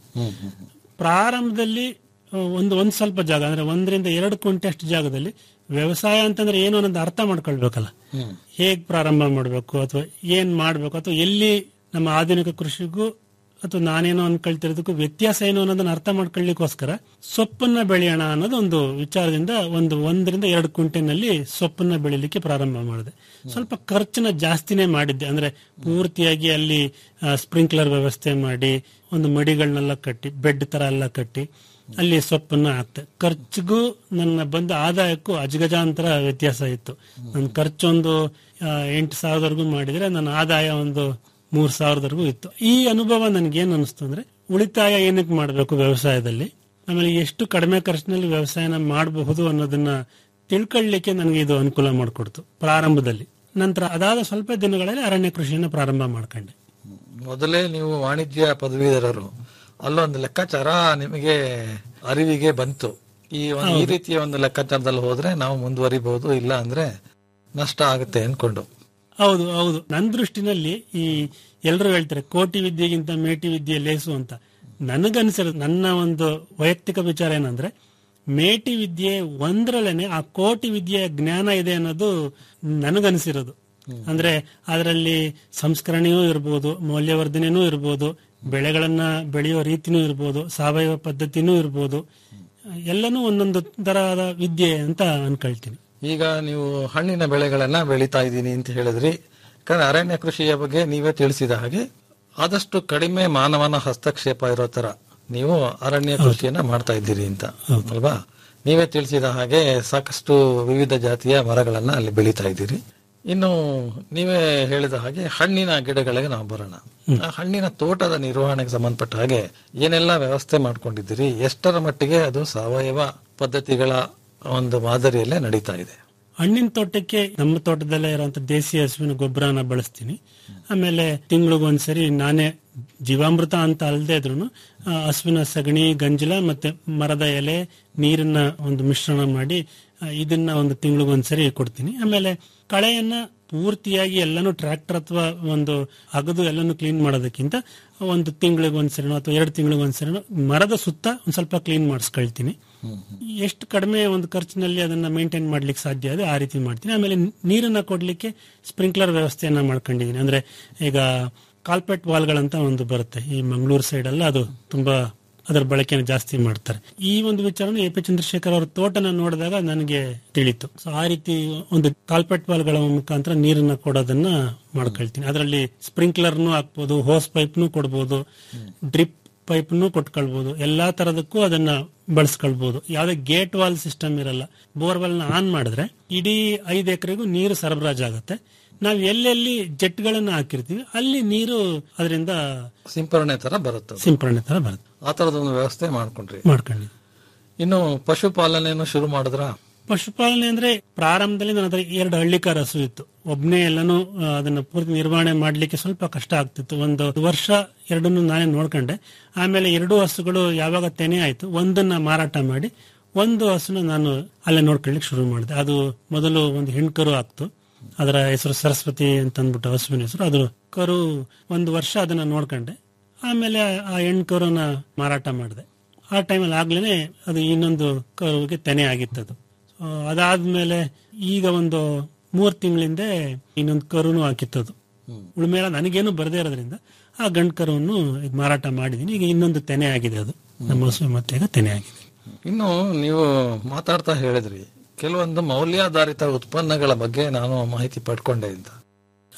ಪ್ರಾರಂಭದಲ್ಲಿ ಆ, ಒಂದು ಒಂದ್ ಸ್ವಲ್ಪ ಜಾಗ ಅಂದ್ರೆ ಒಂದರಿಂದ ಎರಡು ಕುಂಟೆ ಅಷ್ಟು ಜಾಗದಲ್ಲಿ ವ್ಯವಸಾಯ ಅಂತಂದ್ರೆ ಏನು ಅನ್ನೋದು ಅರ್ಥ ಮಾಡ್ಕೊಳ್ಬೇಕಲ್ಲ ಹೇಗ್ ಪ್ರಾರಂಭ ಮಾಡಬೇಕು ಅಥವಾ ಏನ್ ಮಾಡ್ಬೇಕು ಅಥವಾ ಎಲ್ಲಿ ನಮ್ಮ ಆಧುನಿಕ ಕೃಷಿಗೂ ಅಥವಾ ನಾನೇನೋ ಅನ್ಕೊಳ್ತಿರೋದಕ್ಕೂ ವ್ಯತ್ಯಾಸ ಏನು ಅನ್ನೋದನ್ನ ಅರ್ಥ ಮಾಡ್ಕೊಳ್ಳಿಕ್ಕೋಸ್ಕರ ಸೊಪ್ಪನ್ನ ಬೆಳೆಯೋಣ ಅನ್ನೋದು ಒಂದು ವಿಚಾರದಿಂದ ಒಂದು ಒಂದರಿಂದ ಎರಡು ಕುಂಟೆನಲ್ಲಿ ಸೊಪ್ಪನ್ನ ಬೆಳಿಲಿಕ್ಕೆ ಪ್ರಾರಂಭ ಮಾಡಿದೆ ಸ್ವಲ್ಪ ಖರ್ಚನ್ನ ಜಾಸ್ತಿನೇ ಮಾಡಿದ್ದೆ ಅಂದ್ರೆ ಪೂರ್ತಿಯಾಗಿ ಅಲ್ಲಿ ಸ್ಪ್ರಿಂಕ್ಲರ್ ವ್ಯವಸ್ಥೆ ಮಾಡಿ ಒಂದು ಮಡಿಗಳನ್ನೆಲ್ಲ ಕಟ್ಟಿ ಬೆಡ್ ತರ ಎಲ್ಲ ಕಟ್ಟಿ ಅಲ್ಲಿ ಸೊಪ್ಪನ್ನ ಹಾಕ್ತೆ ಖರ್ಚಿಗೂ ನನ್ನ ಬಂದ ಆದಾಯಕ್ಕೂ ಅಜಗಜಾಂತರ ವ್ಯತ್ಯಾಸ ಇತ್ತು ನನ್ನ ಖರ್ಚೊಂದು ಆ, ಎಂಟು ಸಾವಿರದವರೆಗೂ ಮಾಡಿದ್ರೆ ನನ್ನ ಆದಾಯ ಒಂದು ಮೂರ್ ಸಾವಿರದವರೆಗೂ ಇತ್ತು ಈ ಅನುಭವ ನನಗೇನು ಅನಿಸ್ತು ಅಂದ್ರೆ ಉಳಿತಾಯ ಏನಕ್ಕೆ ಮಾಡಬೇಕು ವ್ಯವಸಾಯದಲ್ಲಿ ಆಮೇಲೆ ಎಷ್ಟು ಕಡಿಮೆ ಖರ್ಚಿನಲ್ಲಿ ವ್ಯವಸಾಯನ ಮಾಡಬಹುದು ಅನ್ನೋದನ್ನ ತಿಳ್ಕೊಳ್ಳಿಕ್ಕೆ ನನಗೆ ಇದು ಅನುಕೂಲ ಮಾಡಿಕೊಡ್ತು ಪ್ರಾರಂಭದಲ್ಲಿ ನಂತರ ಅದಾದ ಸ್ವಲ್ಪ ದಿನಗಳಲ್ಲಿ ಅರಣ್ಯ ಕೃಷಿಯನ್ನ ಪ್ರಾರಂಭ ಮಾಡ್ಕೊಂಡೆ ಮೊದಲೇ ನೀವು ವಾಣಿಜ್ಯ ಪದವೀಧರರು ಅಲ್ಲೊಂದು ಲೆಕ್ಕಾಚಾರ ನಿಮಗೆ ಅರಿವಿಗೆ ಬಂತು ಈ ಒಂದು ಈ ಹೌದು. ರೀತಿಯ ಒಂದು ಲೆಕ್ಕಾಚಾರದಲ್ಲಿ ಹೋದ್ರೆ ನಾವು ಮುಂದುವರಿಬಹುದು ಇಲ್ಲ ಅಂದ್ರೆ ನಷ್ಟ ಆಗುತ್ತೆ ಅನ್ಕೊಂಡು ಹೌದು ಹೌದು ನನ್ನ ದೃಷ್ಟಿನಲ್ಲಿ ಈ ಎಲ್ಲರೂ ಹೇಳ್ತಾರೆ ಕೋಟಿ ವಿದ್ಯೆಗಿಂತ ಮೇಟಿ ವಿದ್ಯೆ ಲೇಸು ಅಂತ ನನಗನ್ಸಿರೋದು ನನ್ನ ಒಂದು ವೈಯಕ್ತಿಕ ವಿಚಾರ ಏನಂದ್ರೆ ಮೇಟಿ ವಿದ್ಯೆ ಒಂದ್ರಲ್ಲೇನೆ ಆ ಕೋಟಿ ವಿದ್ಯೆಯ ಜ್ಞಾನ ಇದೆ ಅನ್ನೋದು ನನಗನ್ಸಿರೋದು ಅಂದ್ರೆ ಅದರಲ್ಲಿ ಸಂಸ್ಕರಣೆಯೂ ಇರ್ಬೋದು ಮೌಲ್ಯವರ್ಧನೆನೂ ಇರ್ಬೋದು ಬೆಳೆಗಳನ್ನ ಬೆಳೆಯೋ ರೀತಿನೂ ಇರ್ಬೋದು ಸಾವಯವ ಪದ್ಧತಿನೂ ಇರ್ಬೋದು ಎಲ್ಲನೂ ಒಂದೊಂದು ತರಹದ ವಿದ್ಯೆ ಅಂತ ಅನ್ಕೊಳ್ತೀನಿ ಈಗ ನೀವು ಹಣ್ಣಿನ ಬೆಳೆಗಳನ್ನ ಬೆಳೀತಾ ಇದ್ದೀನಿ ಅಂತ ಹೇಳಿದ್ರಿ ಯಾಕಂದ್ರೆ ಅರಣ್ಯ ಕೃಷಿಯ ಬಗ್ಗೆ ನೀವೇ ತಿಳಿಸಿದ ಹಾಗೆ ಆದಷ್ಟು ಕಡಿಮೆ ಮಾನವನ ಹಸ್ತಕ್ಷೇಪ ಇರೋ ತರ ನೀವು ಅರಣ್ಯ ಕೃಷಿಯನ್ನ ಮಾಡ್ತಾ ಇದ್ದೀರಿ ಅಂತ ಅಲ್ವಾ ನೀವೇ ತಿಳಿಸಿದ ಹಾಗೆ ಸಾಕಷ್ಟು ವಿವಿಧ ಜಾತಿಯ ಮರಗಳನ್ನ ಅಲ್ಲಿ ಬೆಳೀತಾ ಇದ್ದೀರಿ ಇನ್ನು ನೀವೇ ಹೇಳಿದ ಹಾಗೆ ಹಣ್ಣಿನ ಗಿಡಗಳಿಗೆ ನಾವು ಬರೋಣ ಆ ಹಣ್ಣಿನ ತೋಟದ ನಿರ್ವಹಣೆಗೆ ಸಂಬಂಧಪಟ್ಟ ಹಾಗೆ ಏನೆಲ್ಲ ವ್ಯವಸ್ಥೆ ಮಾಡ್ಕೊಂಡಿದ್ದೀರಿ ಎಷ್ಟರ ಮಟ್ಟಿಗೆ ಅದು ಸಾವಯವ ಪದ್ಧತಿಗಳ ಒಂದು ಮಾದರಿಯಲ್ಲೇ ನಡೀತಾ ಇದೆ ಹಣ್ಣಿನ ತೋಟಕ್ಕೆ ನಮ್ಮ ತೋಟದಲ್ಲೇ ಇರುವಂತ ದೇಸಿ ಹಸುವಿನ ಗೊಬ್ಬರನ ಬಳಸ್ತೀನಿ ಆಮೇಲೆ ತಿಂಗಳಿಗೊಂದ್ಸರಿ ನಾನೇ ಜೀವಾಮೃತ ಅಂತ ಅಲ್ಲದೆ ಇದ್ರು ಹಸುವಿನ ಸಗಣಿ ಗಂಜಲ ಮತ್ತೆ ಮರದ ಎಲೆ ನೀರನ್ನ ಒಂದು ಮಿಶ್ರಣ ಮಾಡಿ ಆ, ಇದನ್ನ ಒಂದು ತಿಂಗಳಿಗೊಂದ್ಸರಿ ಕೊಡ್ತೀನಿ ಆಮೇಲೆ ಕಳೆಯನ್ನ ಪೂರ್ತಿಯಾಗಿ ಎಲ್ಲಾನು ಟ್ರ್ಯಾಕ್ಟರ್ ಅಥವಾ ಒಂದು ಅಗದು ಎಲ್ಲಾನು ಕ್ಲೀನ್ ಮಾಡೋದಕ್ಕಿಂತ ಒಂದು ತಿಂಗಳಿಗೆ ಒಂದ್ಸರಿನೋ ಅಥವಾ ಎರಡು ತಿಂಗಳಿಗೆ ಒಂದ್ಸರಿನೋ ಮರದ ಸುತ್ತ ಒಂದ್ ಸ್ವಲ್ಪ ಕ್ಲೀನ್ ಮಾಡಿಸ್ಕೊಳ್ತೀನಿ ಎಷ್ಟು ಕಡಿಮೆ ಒಂದು ಖರ್ಚಿನಲ್ಲಿ ಅದನ್ನ ಮೇಂಟೈನ್ ಮಾಡ್ಲಿಕ್ಕೆ ಸಾಧ್ಯ ಇದೆ ಆ ರೀತಿ ಮಾಡ್ತೀನಿ ಆಮೇಲೆ ನೀರನ್ನ ಕೊಡ್ಲಿಕ್ಕೆ ಸ್ಪ್ರಿಂಕ್ಲರ್ ವ್ಯವಸ್ಥೆಯನ್ನ ಮಾಡ್ಕೊಂಡಿದ್ದೀನಿ ಅಂದ್ರೆ ಈಗ ಕಾಲ್ಪೆಟ್ ವಾಲ್ಗಳಂತ ಒಂದು ಬರುತ್ತೆ ಈ ಮಂಗಳೂರು ಸೈಡ್ ಎಲ್ಲ ಅದು ತುಂಬಾ ಅದರ ಬಳಕೆಯನ್ನು ಜಾಸ್ತಿ ಮಾಡ್ತಾರೆ ಈ ಒಂದು ವಿಚಾರನ ಎ ಪಿ ಚಂದ್ರಶೇಖರ್ ಅವರ ತೋಟನ ನೋಡಿದಾಗ ನನಗೆ ತಿಳಿತು ಸೊ ಆ ರೀತಿ ಒಂದು ಕಾಲ್ಪೆಟ್ ವಾಲ್ಗಳ ಮುಖಾಂತರ ನೀರನ್ನ ಕೊಡೋದನ್ನ ಮಾಡ್ಕೊಳ್ತೀನಿ ಅದರಲ್ಲಿ ಸ್ಪ್ರಿಂಕ್ಲರ್ನು ಹಾಕ್ಬೋದು ಹೋಸ್ ಪೈಪ್ನು ಕೊಡ್ಬೋದು ಡ್ರಿಪ್ ಪೈಪ್ನು ಕೊಟ್ಕೊಳ್ಬಹುದು ಎಲ್ಲಾ ತರದಕ್ಕೂ ಅದನ್ನ ಬಳಸ್ಕೊಳ್ಬಹುದು ಯಾವ್ದೇ ಗೇಟ್ ವಾಲ್ ಸಿಸ್ಟಮ್ ಇರಲ್ಲ ಬೋರ್ವೆಲ್ ನ ಆನ್ ಮಾಡಿದ್ರೆ ಇಡೀ ಐದು ಎಕರೆಗೂ ನೀರು ಸರಬರಾಜಾಗುತ್ತೆ ನಾವು ಎಲ್ಲೆಲ್ಲಿ ಜೆಟ್ಗಳನ್ನ ಹಾಕಿರ್ತೀವಿ ಅಲ್ಲಿ ನೀರು ಅದರಿಂದ ಸಿಂಪರಣೆ ತರ ಬರುತ್ತೆ ಅದು. ಸಿಂಪರಣೆ ತರ ಬರುತ್ತೆ ಆ ತರದ ಒಂದು ವ್ಯವಸ್ಥೆ ಮಾಡ್ಕೊಂಡ್ರಿ ಮಾಡ್ಕೊಂಡು ಇನ್ನು ಪಶುಪಾಲನೆಯನ್ನು ಶುರು ಮಾಡಿದ್ರ ಪಶುಪಾಲನೆ ಅಂದ್ರೆ ಪ್ರಾರಂಭದಲ್ಲಿ ನನ್ನ ಹತ್ರ ಎರಡು ಹಳ್ಳಿಕಾರ ಹಸು ಇತ್ತು ಒಬ್ನೇ ಎಲ್ಲಾನು ಆ, ಅದನ್ನ ಪೂರ್ತಿ ನಿರ್ವಹಣೆ ಮಾಡ್ಲಿಕ್ಕೆ ಸ್ವಲ್ಪ ಕಷ್ಟ ಆಗ್ತಿತ್ತು ಒಂದು ವರ್ಷ ಎರಡನ್ನು ನಾನೇ ನೋಡ್ಕೊಂಡೆ ಆಮೇಲೆ ಎರಡು ಹಸುಗಳು ಯಾವಾಗ ತೆನೆ ಆಯ್ತು ಒಂದನ್ನ ಮಾರಾಟ ಮಾಡಿ ಒಂದು ಹಸುನ ನಾನು ಅಲ್ಲೇ ನೋಡ್ಕೊಳ್ಳಿಕ್ಕೆ ಶುರು ಮಾಡಿದೆ ಅದು ಮೊದಲು ಒಂದು ಹೆಣ್ಕರು ಆಗ್ತು ಅದರ ಹೆಸರು ಸರಸ್ವತಿ ಅಂತ ಅಂದ್ಬಿಟ್ಟು ಹಸುವಿನ ಹೆಸರು ಅದು ಕರು ಒಂದು ವರ್ಷ ಅದನ್ನ ನೋಡ್ಕೊಂಡೆ ಆಮೇಲೆ ಆ ಹೆಣ್ಕರುನ ಮಾರಾಟ ಮಾಡಿದೆ ಆ ಟೈಮಲ್ಲಿ ಆಗ್ಲೇನೆ ಅದು ಇನ್ನೊಂದು ಕರುವಿಗೆ ತೆನೆ ಆಗಿತ್ತು ಅದು ಸೊ, ಅದಾದ್ಮೇಲೆ ಈಗ ಒಂದು ಮೂರ್ ತಿಂಗಳಿಂದ ಇನ್ನೊಂದು ಕರುನು ಹಾಕಿತ್ತದು ಉಳ್ಮೆ ಎಲ್ಲ ನನಗೇನು ಬರದೇ ಇರೋದ್ರಿಂದ ಆ ಗಂಡು ಕರುವನ್ನು ಈಗ ಮಾರಾಟ ಮಾಡಿದೀನಿ ಈಗ ಇನ್ನೊಂದು ತೆನೆ ಆಗಿದೆ ಅದು ನಮ್ಮ ಹಸು ಮತ್ತೆ ಈಗ ತೆನೆ ಆಗಿದೆ ಇನ್ನು ನೀವು ಮಾತಾಡ್ತಾ ಹೇಳಿದ್ರಿ ಕೆಲವೊಂದು ಮೌಲ್ಯಾಧಾರಿತ ಉತ್ಪನ್ನಗಳ ಬಗ್ಗೆ ನಾನು ಮಾಹಿತಿ ಪಡ್ಕೊಂಡೆ ಅಂತ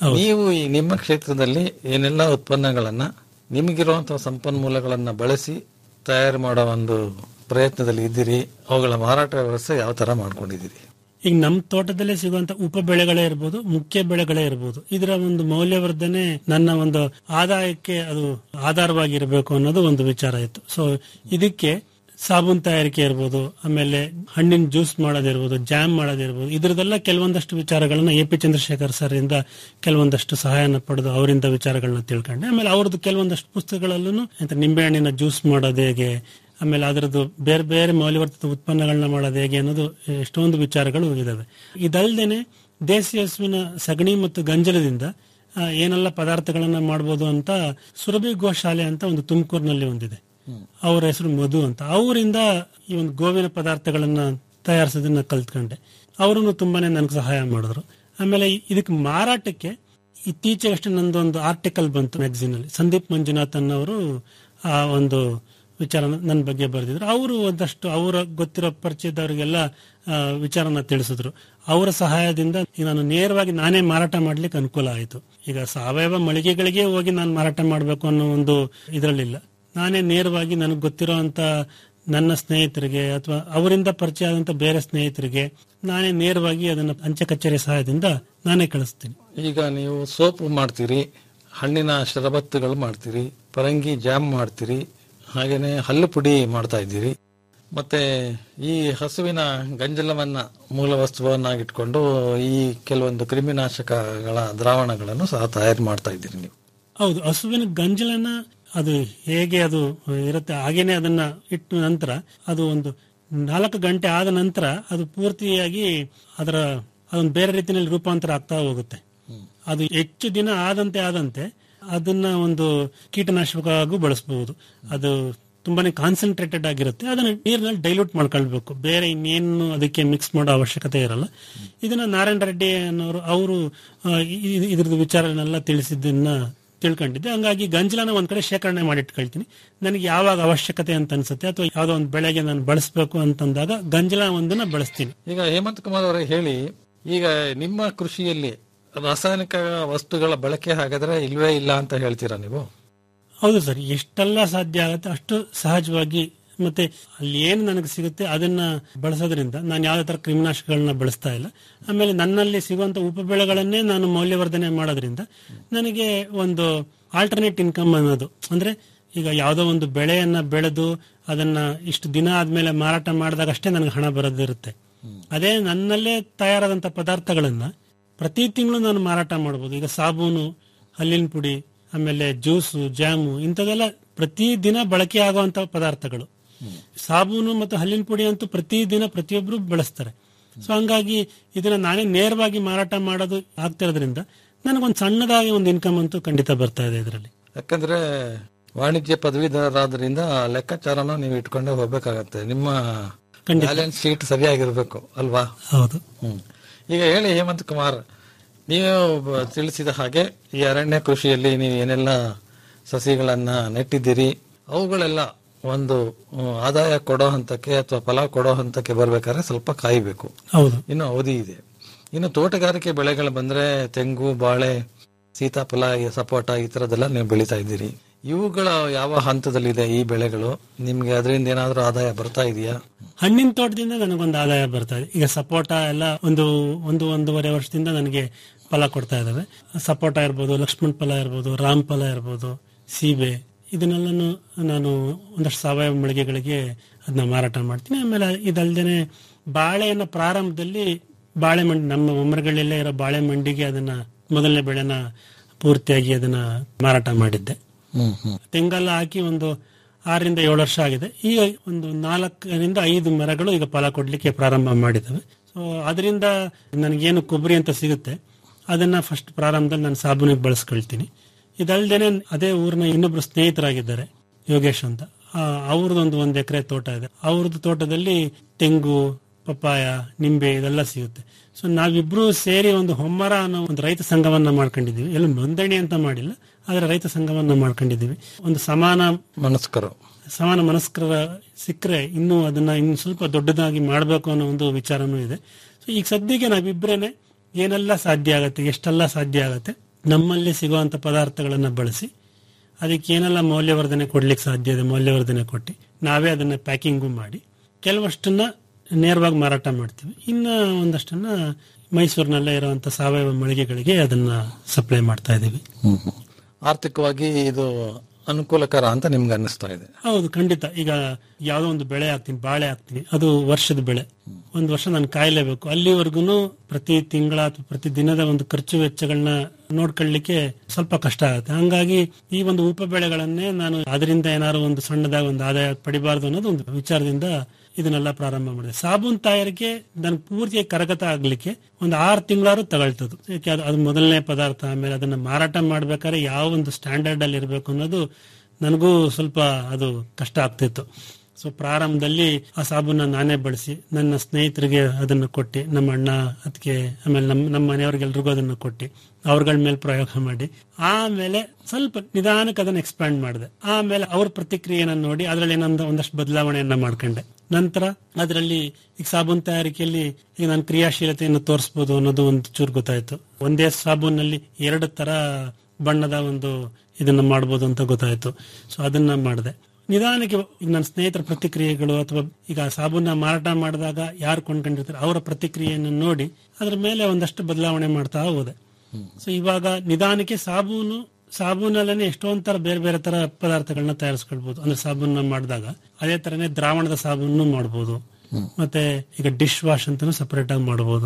ಹೌದು. ನೀವು ಈ ನಿಮ್ಮ ಕ್ಷೇತ್ರದಲ್ಲಿ ಏನೆಲ್ಲ ಉತ್ಪನ್ನಗಳನ್ನ ನಿಮಗಿರುವಂತಹ ಸಂಪನ್ಮೂಲಗಳನ್ನ ಬಳಸಿ ತಯಾರು ಮಾಡೋ ಒಂದು ಪ್ರಯತ್ನದಲ್ಲಿ ಇದ್ದೀರಿ ಅವುಗಳ ಮಾರಾಟ ವ್ಯವಸ್ಥೆ ಯಾವ ತರ ಮಾಡ್ಕೊಂಡಿದ್ದೀರಿ ಈಗ ನಮ್ಮ ತೋಟದಲ್ಲೇ ಸಿಗುವಂತ ಉಪ ಬೆಳೆಗಳೇ ಇರ್ಬೋದು ಮುಖ್ಯ ಬೆಳೆಗಳೇ ಇರ್ಬೋದು ಇದರ ಒಂದು ಮೌಲ್ಯವರ್ಧನೆ ನನ್ನ ಒಂದು ಆದಾಯಕ್ಕೆ ಅದು ಆಧಾರವಾಗಿರಬೇಕು ಅನ್ನೋದು ಒಂದು ವಿಚಾರ ಇತ್ತು ಸೊ ಇದಕ್ಕೆ ಸಾಬೂನ್ ತಯಾರಿಕೆ ಇರ್ಬೋದು ಆಮೇಲೆ ಹಣ್ಣಿನ ಜ್ಯೂಸ್ ಮಾಡೋದಿರ್ಬೋದು ಜಾಮ್ ಮಾಡೋದಿರ್ಬೋದು ಇದ್ರದೆಲ್ಲ ಕೆಲವೊಂದಷ್ಟು ವಿಚಾರಗಳನ್ನ ಎ ಪಿ ಚಂದ್ರಶೇಖರ್ ಸರ್ ಇಂದ ಕೆಲವೊಂದಷ್ಟು ಸಹಾಯನ ಪಡೆದು ಅವರಿಂದ ವಿಚಾರಗಳನ್ನ ತಿಳ್ಕೊಂಡೆ ಆಮೇಲೆ ಅವ್ರದ್ದು ಕೆಲವೊಂದಷ್ಟು ಪುಸ್ತಕಗಳಲ್ಲೂ ಎಂತ ನಿಂಬೆಹಣ್ಣಿನ ಜ್ಯೂಸ್ ಮಾಡೋದು ಹೇಗೆ ಆಮೇಲೆ ಅದರದ್ದು ಬೇರೆ ಬೇರೆ ಮೌಲ್ಯವರ್ಧಿತ ಉತ್ಪನ್ನಗಳನ್ನ ಮಾಡೋದು ಹೇಗೆ ಅನ್ನೋದು ಎಷ್ಟೊಂದು ವಿಚಾರಗಳು ಇದಾವೆ ಇದಲ್ದೇನೆ ದೇಸಿ ಹಸುವಿನ ಸಗಣಿ ಮತ್ತು ಗಂಜಲದಿಂದ ಆ, ಏನೆಲ್ಲ ಪದಾರ್ಥಗಳನ್ನ ಮಾಡ್ಬೋದು ಅಂತ ಸುರಭಿ ಗೋಶಾಲೆ ಅಂತ ಒಂದು ತುಮಕೂರಿನಲ್ಲಿ ಒಂದಿದೆ ಅವ್ರ ಹೆಸರು ಮಧು ಅಂತ ಅವರಿಂದ ಈ ಒಂದು ಗೋವಿನ ಪದಾರ್ಥಗಳನ್ನ ತಯಾರಿಸೋದನ್ನ ಕಲ್ತ್ಕೊಂಡೆ ಅವರು ತುಂಬಾನೇ ನನಗೆ ಸಹಾಯ ಮಾಡಿದ್ರು ಆಮೇಲೆ ಇದಕ್ಕೆ ಮಾರಾಟಕ್ಕೆ ಇತ್ತೀಚೆಗಷ್ಟೇ ನಂದೊಂದು ಆರ್ಟಿಕಲ್ ಬಂತು ಮ್ಯಾಗಝೀನ್ ಅಲ್ಲಿ ಸಂದೀಪ್ ಮಂಜುನಾಥ್ ಅನ್ನೋರು ಆ ಒಂದು ವಿಚಾರ ನನ್ನ ಬಗ್ಗೆ ಬರೆದಿದ್ರು ಅವರು ಒಂದಷ್ಟು ಅವರ ಗೊತ್ತಿರೋ ಪರಿಚಯದವರಿಗೆಲ್ಲ ಆ, ವಿಚಾರನ ತಿಳಿಸಿದ್ರು ಅವರ ಸಹಾಯದಿಂದ ಈಗ ನಾನು ನೇರವಾಗಿ ನಾನೇ ಮಾರಾಟ ಮಾಡ್ಲಿಕ್ಕೆ ಅನುಕೂಲ ಆಯಿತು ಈಗ ಸಾವಯವ ಮಳಿಗೆಗಳಿಗೆ ಹೋಗಿ ನಾನು ಮಾರಾಟ ಮಾಡಬೇಕು ಅನ್ನೋ ಒಂದು ಇದರಲ್ಲಿಲ್ಲ ನಾನೇ ನೇರವಾಗಿ ನನಗೆ ಗೊತ್ತಿರೋ ಅಂತ ನನ್ನ ಸ್ನೇಹಿತರಿಗೆ ಅಥವಾ ಅವರಿಂದ ಪರಿಚಯ ಆದಂತ ಬೇರೆ ಸ್ನೇಹಿತರಿಗೆ ನಾನೇ ನೇರವಾಗಿ ಅದನ್ನ ಅಂಚೆ ಕಚೇರಿ ಸಹಾಯದಿಂದ ನಾನೇ ಕಳಿಸ್ತೀನಿ ಈಗ ನೀವು ಸೋಪ್ ಮಾಡ್ತೀರಿ ಹಣ್ಣಿನ ಶರಬತ್ತುಗಳು ಮಾಡ್ತೀರಿ ಪರಂಗಿ ಜಾಮ್ ಮಾಡ್ತೀರಿ ಹಾಗೇನೆ ಹಲ್ಲು ಪುಡಿ ಮಾಡ್ತಾ ಇದ್ದೀರಿ ಮತ್ತೆ ಈ ಹಸುವಿನ ಗಂಜಲವನ್ನ ಮೂಲ ವಸ್ತುವನ್ನಾಗಿಟ್ಕೊಂಡು ಈ ಕೆಲವೊಂದು ಕ್ರಿಮಿನಾಶಕಗಳ ದ್ರಾವಣಗಳನ್ನು ಸಹ ತಯಾರು ಮಾಡ್ತಾ ಇದ್ದೀರಿ ನೀವು ಹೌದು ಹಸುವಿನ ಗಂಜಲನ್ನ ಅದು ಹೇಗೆ ಅದು ಇರುತ್ತೆ ಹಾಗೇನೆ ಅದನ್ನ ಇಟ್ಟ ನಂತರ ಅದು ಒಂದು ನಾಲ್ಕು ಗಂಟೆ ಆದ ನಂತರ ಅದು ಪೂರ್ತಿಯಾಗಿ ಅದರ ಅದೊಂದು ಬೇರೆ ರೀತಿಯಲ್ಲಿ ರೂಪಾಂತರ ಆಗ್ತಾ ಹೋಗುತ್ತೆ ಅದು ಹೆಚ್ಚು ದಿನ ಆದಂತೆ ಆದಂತೆ ಅದನ್ನ ಒಂದು ಕೀಟನಾಶಕವಾಗೂ ಬಳಸಬಹುದು ಅದು ತುಂಬಾನೇ ಕಾನ್ಸಂಟ್ರೇಟೆಡ್ ಆಗಿರುತ್ತೆ ಅದನ್ನ ನೀರಿನಲ್ಲಿ ಡೈಲ್ಯೂಟ್ ಮಾಡ್ಕೊಳ್ಬೇಕು ಬೇರೆ ಇನ್ನೇನು ಅದಕ್ಕೆ ಮಿಕ್ಸ್ ಮಾಡೋ ಅವಶ್ಯಕತೆ ಇರಲ್ಲ ಇದನ್ನ ನಾರಾಯಣ ರೆಡ್ಡಿ ಅನ್ನೋರು ಅವರು ಇದ್ರದ್ದು ವಿಚಾರನೆಲ್ಲ ತಿಳಿಸಿದ್ದನ್ನ ತಿಳ್ಕೊಂಡಿದ್ದೆ ಹಂಗಾಗಿ ಗಂಜಲನ ಒಂದ್ ಕಡೆ ಶೇಖರಣೆ ಮಾಡಿಟ್ಕೊಳ್ತೀನಿ ನನಗೆ ಯಾವಾಗ ಅವಶ್ಯಕತೆ ಅಂತ ಅನ್ಸುತ್ತೆ ಅಥವಾ ಯಾವ್ದೋ ಒಂದು ಬೆಳೆಗೆ ನಾನು ಬಳಸಬೇಕು ಅಂತಂದಾಗ ಗಂಜಲ ಒಂದನ್ನ ಬಳಸ್ತೀನಿ ಈಗ ಹೇಮಂತ್ ಕುಮಾರ್ ಅವರೇ ಹೇಳಿ ಈಗ ನಿಮ್ಮ ಕೃಷಿಯಲ್ಲಿ ರಾಸಾಯನಿಕ ವಸ್ತುಗಳ ಬಳಕೆ ಹಾಗಾದ್ರೆ ಇಲ್ವೇ ಇಲ್ಲ ಅಂತ ಹೇಳ್ತೀರಾ ನೀವು ಹೌದು ಸರ್ ಎಷ್ಟೆಲ್ಲ ಸಾಧ್ಯ ಆಗುತ್ತೆ ಅಷ್ಟು ಸಹಜವಾಗಿ ಮತ್ತೆ ಅಲ್ಲಿ ಏನು ನನಗೆ ಸಿಗುತ್ತೆ ಅದನ್ನ ಬಳಸೋದ್ರಿಂದ ನಾನು ಯಾವುದೇ ತರ ಕ್ರಿಮಿನಾಶಕಗಳನ್ನ ಬಳಸ್ತಾ ಇಲ್ಲ ಆಮೇಲೆ ನನ್ನಲ್ಲಿ ಸಿಗುವಂತ ಉಪಬೆಳೆಗಳನ್ನೇ ನಾನು ಮೌಲ್ಯವರ್ಧನೆ ಮಾಡೋದ್ರಿಂದ ನನಗೆ ಒಂದು ಆಲ್ಟರ್ನೇಟ್ ಇನ್ಕಮ್ ಅನ್ನೋದು ಅಂದ್ರೆ ಈಗ ಯಾವುದೋ ಒಂದು ಬೆಳೆಯನ್ನ ಬೆಳೆದು ಅದನ್ನ ಇಷ್ಟು ದಿನ ಆದ್ಮೇಲೆ ಮಾರಾಟ ಮಾಡಿದಾಗ ಅಷ್ಟೇ ನನಗೆ ಹಣ ಬರೋದಿರುತ್ತೆ ಅದೇ ನನ್ನಲ್ಲೇ ತಯಾರಾದಂತ ಪದಾರ್ಥಗಳನ್ನ ಪ್ರತಿ ತಿಂಗಳು ನಾನು ಮಾರಾಟ ಮಾಡಬಹುದು ಈಗ ಸಾಬೂನು ಹಲ್ಲಿನ ಪುಡಿ ಆಮೇಲೆ ಜ್ಯೂಸು ಜಾಮು ಇಂಥದೆಲ್ಲ ಪ್ರತಿ ದಿನ ಬಳಕೆ ಆಗುವಂತ ಪದಾರ್ಥಗಳು ಸಾಬೂನು ಮತ್ತು ಹಲ್ಲಿನ ಪುಡಿ ಅಂತೂ ಪ್ರತಿ ದಿನ ಪ್ರತಿಯೊಬ್ಬರು ಬಳಸ್ತಾರೆ ಸೊ ಹಂಗಾಗಿ ಇದನ್ನ ನಾನೇ ನೇರವಾಗಿ ಮಾರಾಟ ಮಾಡೋದು ಆಗ್ತಿರೋದ್ರಿಂದ ನನಗೊಂದು ಸಣ್ಣದಾಗಿ ಒಂದು ಇನ್ಕಮ್ ಅಂತೂ ಖಂಡಿತ ಬರ್ತಾ ಇದೆ ಇದರಲ್ಲಿ ಯಾಕಂದ್ರೆ ವಾಣಿಜ್ಯ ಪದವೀಧರರಾದ್ರಿಂದ ಲೆಕ್ಕಾಚಾರನ ನೀವು ಇಟ್ಕೊಂಡೇ ಹೋಗ್ಬೇಕಾಗತ್ತೆ ನಿಮ್ಮ ಬ್ಯಾಲೆನ್ಸ್ ಶೀಟ್ ಸರಿಯಾಗಿರ್ಬೇಕು ಅಲ್ವಾ ಹೌದು ಹ್ಮ್ ಈಗ ಹೇಳಿ ಹೇಮಂತ್ ಕುಮಾರ್ ನೀವು ಬ- ತಿಳಿಸಿದ ಹಾಗೆ ಈ ಅರಣ್ಯ ಕೃಷಿಯಲ್ಲಿ ನೀವು ಏನೆಲ್ಲ ಸಸಿಗಳನ್ನ ನೆಟ್ಟಿದ್ದೀರಿ ಅವುಗಳೆಲ್ಲ ಒಂದು ಹ್ಮ್, ಆದಾಯ ಕೊಡೋ ಹಂತಕ್ಕೆ ಅಥವಾ ಫಲ ಕೊಡೋ ಹಂತಕ್ಕೆ ಬರ್ಬೇಕಾದ್ರೆ ಸ್ವಲ್ಪ ಕಾಯಬೇಕು ಹೌದು ಇನ್ನು ಅವಧಿ ಇದೆ ಇನ್ನು ತೋಟಗಾರಿಕೆ ಬೆಳೆಗಳು ಬಂದ್ರೆ ತೆಂಗು ಬಾಳೆ ಸೀತಾಫಲ ಈ ಸಪೋಟ ಈ ತರದೆಲ್ಲ ನೀವು ಬೆಳೀತಾ ಇದ್ದೀರಿ ಇವುಗಳ ಯಾವ ಹಂತದಲ್ಲಿದೆ ಈ ಬೆಳೆಗಳು ನಿಮ್ಗೆ ಅದರಿಂದ ಏನಾದ್ರೂ ಆದಾಯ ಬರ್ತಾ ಇದೆಯಾ ಹಣ್ಣಿನ ತೋಟದಿಂದ ನನಗೊಂದು ಆದಾಯ ಬರ್ತಾ ಇದೆ ಈಗ ಸಪೋಟ ಎಲ್ಲ ಒಂದು ಒಂದು ಒಂದೂವರೆ ವರ್ಷದಿಂದ ನನಗೆ ಫಲ ಕೊಡ್ತಾ ಇದಾವೆ ಸಪೋಟ ಇರ್ಬೋದು ಲಕ್ಷ್ಮಣ್ ಫಲ ಇರ್ಬೋದು ರಾಮ್ ಫಲ ಇರ್ಬೋದು ಸೀಬೆ ಇದನ್ನೆಲ್ಲನು ನಾನು ಒಂದಷ್ಟು ಸಾವಯವ ಮಳಿಗೆಗಳಿಗೆ ಅದನ್ನ ಮಾರಾಟ ಮಾಡ್ತೀನಿ ಆಮೇಲೆ ಇದಲ್ದೇನೆ ಬಾಳೆಯನ್ನ ಪ್ರಾರಂಭದಲ್ಲಿ ಬಾಳೆ ಮಂಡಿ ನಮ್ಮ ಉಮ್ಮರಗಳಲ್ಲೇ ಇರೋ ಬಾಳೆ ಮಂಡಿಗೆ ಅದನ್ನ ಮೊದಲನೇ ಬೆಳೆನ ಪೂರ್ತಿಯಾಗಿ ಅದನ್ನ ಮಾರಾಟ ಮಾಡಿದ್ದೆ ತೆಂಗೆಲ್ಲ ಹಾಕಿ ಒಂದು ಆರರಿಂದ ಏಳು ವರ್ಷ ಆಗಿದೆ ಈಗ ಒಂದು ನಾಲ್ಕರಿಂದ ಐದು ಮರಗಳು ಈಗ ಫಲ ಕೊಡ್ಲಿಕ್ಕೆ ಪ್ರಾರಂಭ ಮಾಡಿದ್ದಾವೆ ಸೊ ಅದರಿಂದ ನನಗೇನು ಕೊಬ್ಬರಿ ಅಂತ ಸಿಗುತ್ತೆ ಅದನ್ನ ಫಸ್ಟ್ ಪ್ರಾರಂಭದಲ್ಲಿ ನಾನು ಸಾಬೂನಿಗೆ ಬಳಸ್ಕೊಳ್ತೀನಿ ಇದಲ್ದೇನೆ ಅದೇ ಊರಿನ ಇನ್ನೊಬ್ರು ಸ್ನೇಹಿತರಾಗಿದ್ದಾರೆ ಯೋಗೇಶ್ ಅಂತ ಅವ್ರದ್ದೊಂದು ಒಂದು ಎಕರೆ ತೋಟ ಇದೆ ಅವ್ರದ್ದು ತೋಟದಲ್ಲಿ ತೆಂಗು ಪಪ್ಪಾಯ ನಿಂಬೆ ಇದೆಲ್ಲ ಸಿಗುತ್ತೆ ಸೊ ನಾವಿಬ್ರು ಸೇರಿ ಒಂದು ಹೊಮ್ಮರ ಅನ್ನೋ ಒಂದು ರೈತ ಸಂಘವನ್ನ ಮಾಡ್ಕೊಂಡಿದೀವಿ ಎಲ್ಲೂ ನೋಂದಣಿ ಅಂತ ಮಾಡಿಲ್ಲ ಆದ್ರೆ ರೈತ ಸಂಘವನ್ನ ಮಾಡ್ಕೊಂಡಿದೀವಿ ಒಂದು ಸಮಾನ ಮನಸ್ಕರು ಸಮಾನ ಮನಸ್ಕರ ಸಿಕ್ಕರೆ ಇನ್ನೂ ಅದನ್ನ ಇನ್ನು ಸ್ವಲ್ಪ ದೊಡ್ಡದಾಗಿ ಮಾಡಬೇಕು ಅನ್ನೋ ಒಂದು ವಿಚಾರನೂ ಇದೆ ಸೊ ಈಗ ಸದ್ಯಕ್ಕೆ ನಾವಿಬ್ರೇನೆ ಏನೆಲ್ಲ ಸಾಧ್ಯ ಆಗತ್ತೆ ಎಷ್ಟೆಲ್ಲ ಸಾಧ್ಯ ಆಗತ್ತೆ ನಮ್ಮಲ್ಲಿ ಸಿಗುವಂತ ಪದಾರ್ಥಗಳನ್ನ ಬಳಸಿ ಅದಕ್ಕೆ ಏನೆಲ್ಲ ಮೌಲ್ಯವರ್ಧನೆ ಕೊಡ್ಲಿಕ್ಕೆ ಸಾಧ್ಯ ಇದೆ ಮೌಲ್ಯವರ್ಧನೆ ಕೊಟ್ಟು ನಾವೇ ಅದನ್ನ ಪ್ಯಾಕಿಂಗು ಮಾಡಿ ಕೆಲವಷ್ಟನ್ನ ನೇರವಾಗಿ ಮಾರಾಟ ಮಾಡ್ತೀವಿ ಇನ್ನ ಒಂದಷ್ಟನ್ನ ಮೈಸೂರಿನಲ್ಲೇ ಇರುವಂತ ಸಾವಯವ ಮಳಿಗೆಗಳಿಗೆ ಅದನ್ನ ಸಪ್ಲೈ ಮಾಡ್ತಾ ಇದೀವಿ ಆರ್ಥಿಕವಾಗಿ ಇದು ಅನುಕೂಲಕರ ಅಂತ ನಿಮ್ಗೆ ಅನ್ನಿಸ್ತಾ ಇದೆ ಹೌದು ಖಂಡಿತ ಈಗ ಯಾವ್ದೋ ಒಂದು ಬೆಳೆ ಹಾಕ್ತೀನಿ ಬಾಳೆ ಹಾಕ್ತೀನಿ ಅದು ವರ್ಷದ ಬೆಳೆ ಒಂದು ವರ್ಷ ನಾನು ಕಾಯಲೇಬೇಕು ಅಲ್ಲಿವರೆಗೂ ಪ್ರತಿ ತಿಂಗಳ ಅಥವಾ ಪ್ರತಿ ದಿನದ ಒಂದು ಖರ್ಚು ವೆಚ್ಚಗಳನ್ನ ನೋಡ್ಕೊಳ್ಳಿಕ್ಕೆ ಸ್ವಲ್ಪ ಕಷ್ಟ ಆಗುತ್ತೆ ಹಂಗಾಗಿ ಈ ಒಂದು ಉಪ ಬೆಳೆಗಳನ್ನೇ ನಾನು ಅದರಿಂದ ಏನಾದ್ರು ಒಂದು ಸಣ್ಣದಾಗಿ ಒಂದು ಆದಾಯ ಪಡಿಬಾರ್ದು ಅನ್ನೋದು ಒಂದು ವಿಚಾರದಿಂದ ಇದನ್ನೆಲ್ಲ ಪ್ರಾರಂಭ ಮಾಡಿದೆ ಸಾಬೂನ್ ತಯಾರಿಕೆ ನನ್ ಪೂರ್ತಿ ಕರಗತ ಆಗ್ಲಿಕ್ಕೆ ಒಂದು ಆರು ತಿಂಗಳಾರು ತಗೊಳ್ತದ್ದು ಯಾಕೆ ಅದು ಅದು ಮೊದಲನೇ ಪದಾರ್ಥ ಆಮೇಲೆ ಅದನ್ನ ಮಾರಾಟ ಮಾಡ್ಬೇಕಾದ್ರೆ ಯಾವ ಒಂದು ಸ್ಟ್ಯಾಂಡರ್ಡ್ ಅಲ್ಲಿ ಇರಬೇಕು ಅನ್ನೋದು ನನಗೂ ಸ್ವಲ್ಪ ಅದು ಕಷ್ಟ ಆಗ್ತಿತ್ತು ಸೊ ಪ್ರಾರಂಭದಲ್ಲಿ ಆ ಸಾಬೂನ ನಾನೇ ಬಳಸಿ ನನ್ನ ಸ್ನೇಹಿತರಿಗೆ ಅದನ್ನು ಕೊಟ್ಟು ನಮ್ಮ ಅಣ್ಣ ಅದಕ್ಕೆ ಆಮೇಲೆ ನಮ್ಮ ನಮ್ಮ ಮನೆಯವ್ರಿಗೆಲ್ರಿಗೂ ಅದನ್ನು ಕೊಟ್ಟು ಅವ್ರಗಳ ಮೇಲೆ ಪ್ರಯೋಗ ಮಾಡಿ ಆಮೇಲೆ ಸ್ವಲ್ಪ ನಿಧಾನಕ್ಕೆ ಅದನ್ನ ಎಕ್ಸ್ಪ್ಯಾಂಡ್ ಮಾಡಿದೆ ಆಮೇಲೆ ಅವ್ರ ಪ್ರತಿಕ್ರಿಯೆನ ನೋಡಿ ಅದರಲ್ಲಿ ಏನೊಂದು ಒಂದಷ್ಟು ಬದಲಾವಣೆಯನ್ನ ಮಾಡ್ಕೊಂಡೆ ನಂತರ ಅದರಲ್ಲಿ ಈಗ ಸಾಬೂನ್ ತಯಾರಿಕೆಯಲ್ಲಿ ಈಗ ನಾನು ಕ್ರಿಯಾಶೀಲತೆಯನ್ನು ತೋರಿಸಬಹುದು ಅನ್ನೋದು ಒಂದು ಚೂರು ಗೊತ್ತಾಯ್ತು ಒಂದೇ ಸಾಬೂನಲ್ಲಿ ಎರಡು ತರ ಬಣ್ಣದ ಒಂದು ಇದನ್ನ ಮಾಡ್ಬೋದು ಅಂತ ಗೊತ್ತಾಯ್ತು ಸೊ ಅದನ್ನ ಮಾಡಿದೆ ನಿಧಾನಕ್ಕೆ ಈಗ ನನ್ನ ಸ್ನೇಹಿತರ ಪ್ರತಿಕ್ರಿಯೆಗಳು ಅಥವಾ ಈಗ ಸಾಬೂನ ಮಾರಾಟ ಮಾಡಿದಾಗ ಯಾರು ಕೊಂಡ್ಕೊಂಡಿರ್ತಾರೆ ಅವರ ಪ್ರತಿಕ್ರಿಯೆಯನ್ನು ನೋಡಿ ಅದ್ರ ಮೇಲೆ ಒಂದಷ್ಟು ಬದಲಾವಣೆ ಮಾಡ್ತಾ ಹೋದೆ ಸೊ ಇವಾಗ ನಿಧಾನಕ್ಕೆ ಸಾಬೂನು ಸಾಬೂನಲ್ಲೇ ಎಷ್ಟೊಂದ್ ತರ ಬೇರೆ ಬೇರೆ ತರ ಪದಾರ್ಥಗಳನ್ನ ತಯಾರಿಸ್ಕೊಳ್ಬಹುದು ಅಂದ್ರೆ ಸಾಬೂನ ಮಾಡಿದಾಗ ಅದೇ ತರನೇ ದ್ರಾವಣದ ಸಾಬೂನು ಮಾಡಬಹುದು ಮತ್ತೆ ಈಗ ಡಿಶ್ ವಾಶ್ ಅಂತಾನು ಸಪರೇಟ್ ಆಗಿ ಮಾಡಬಹುದು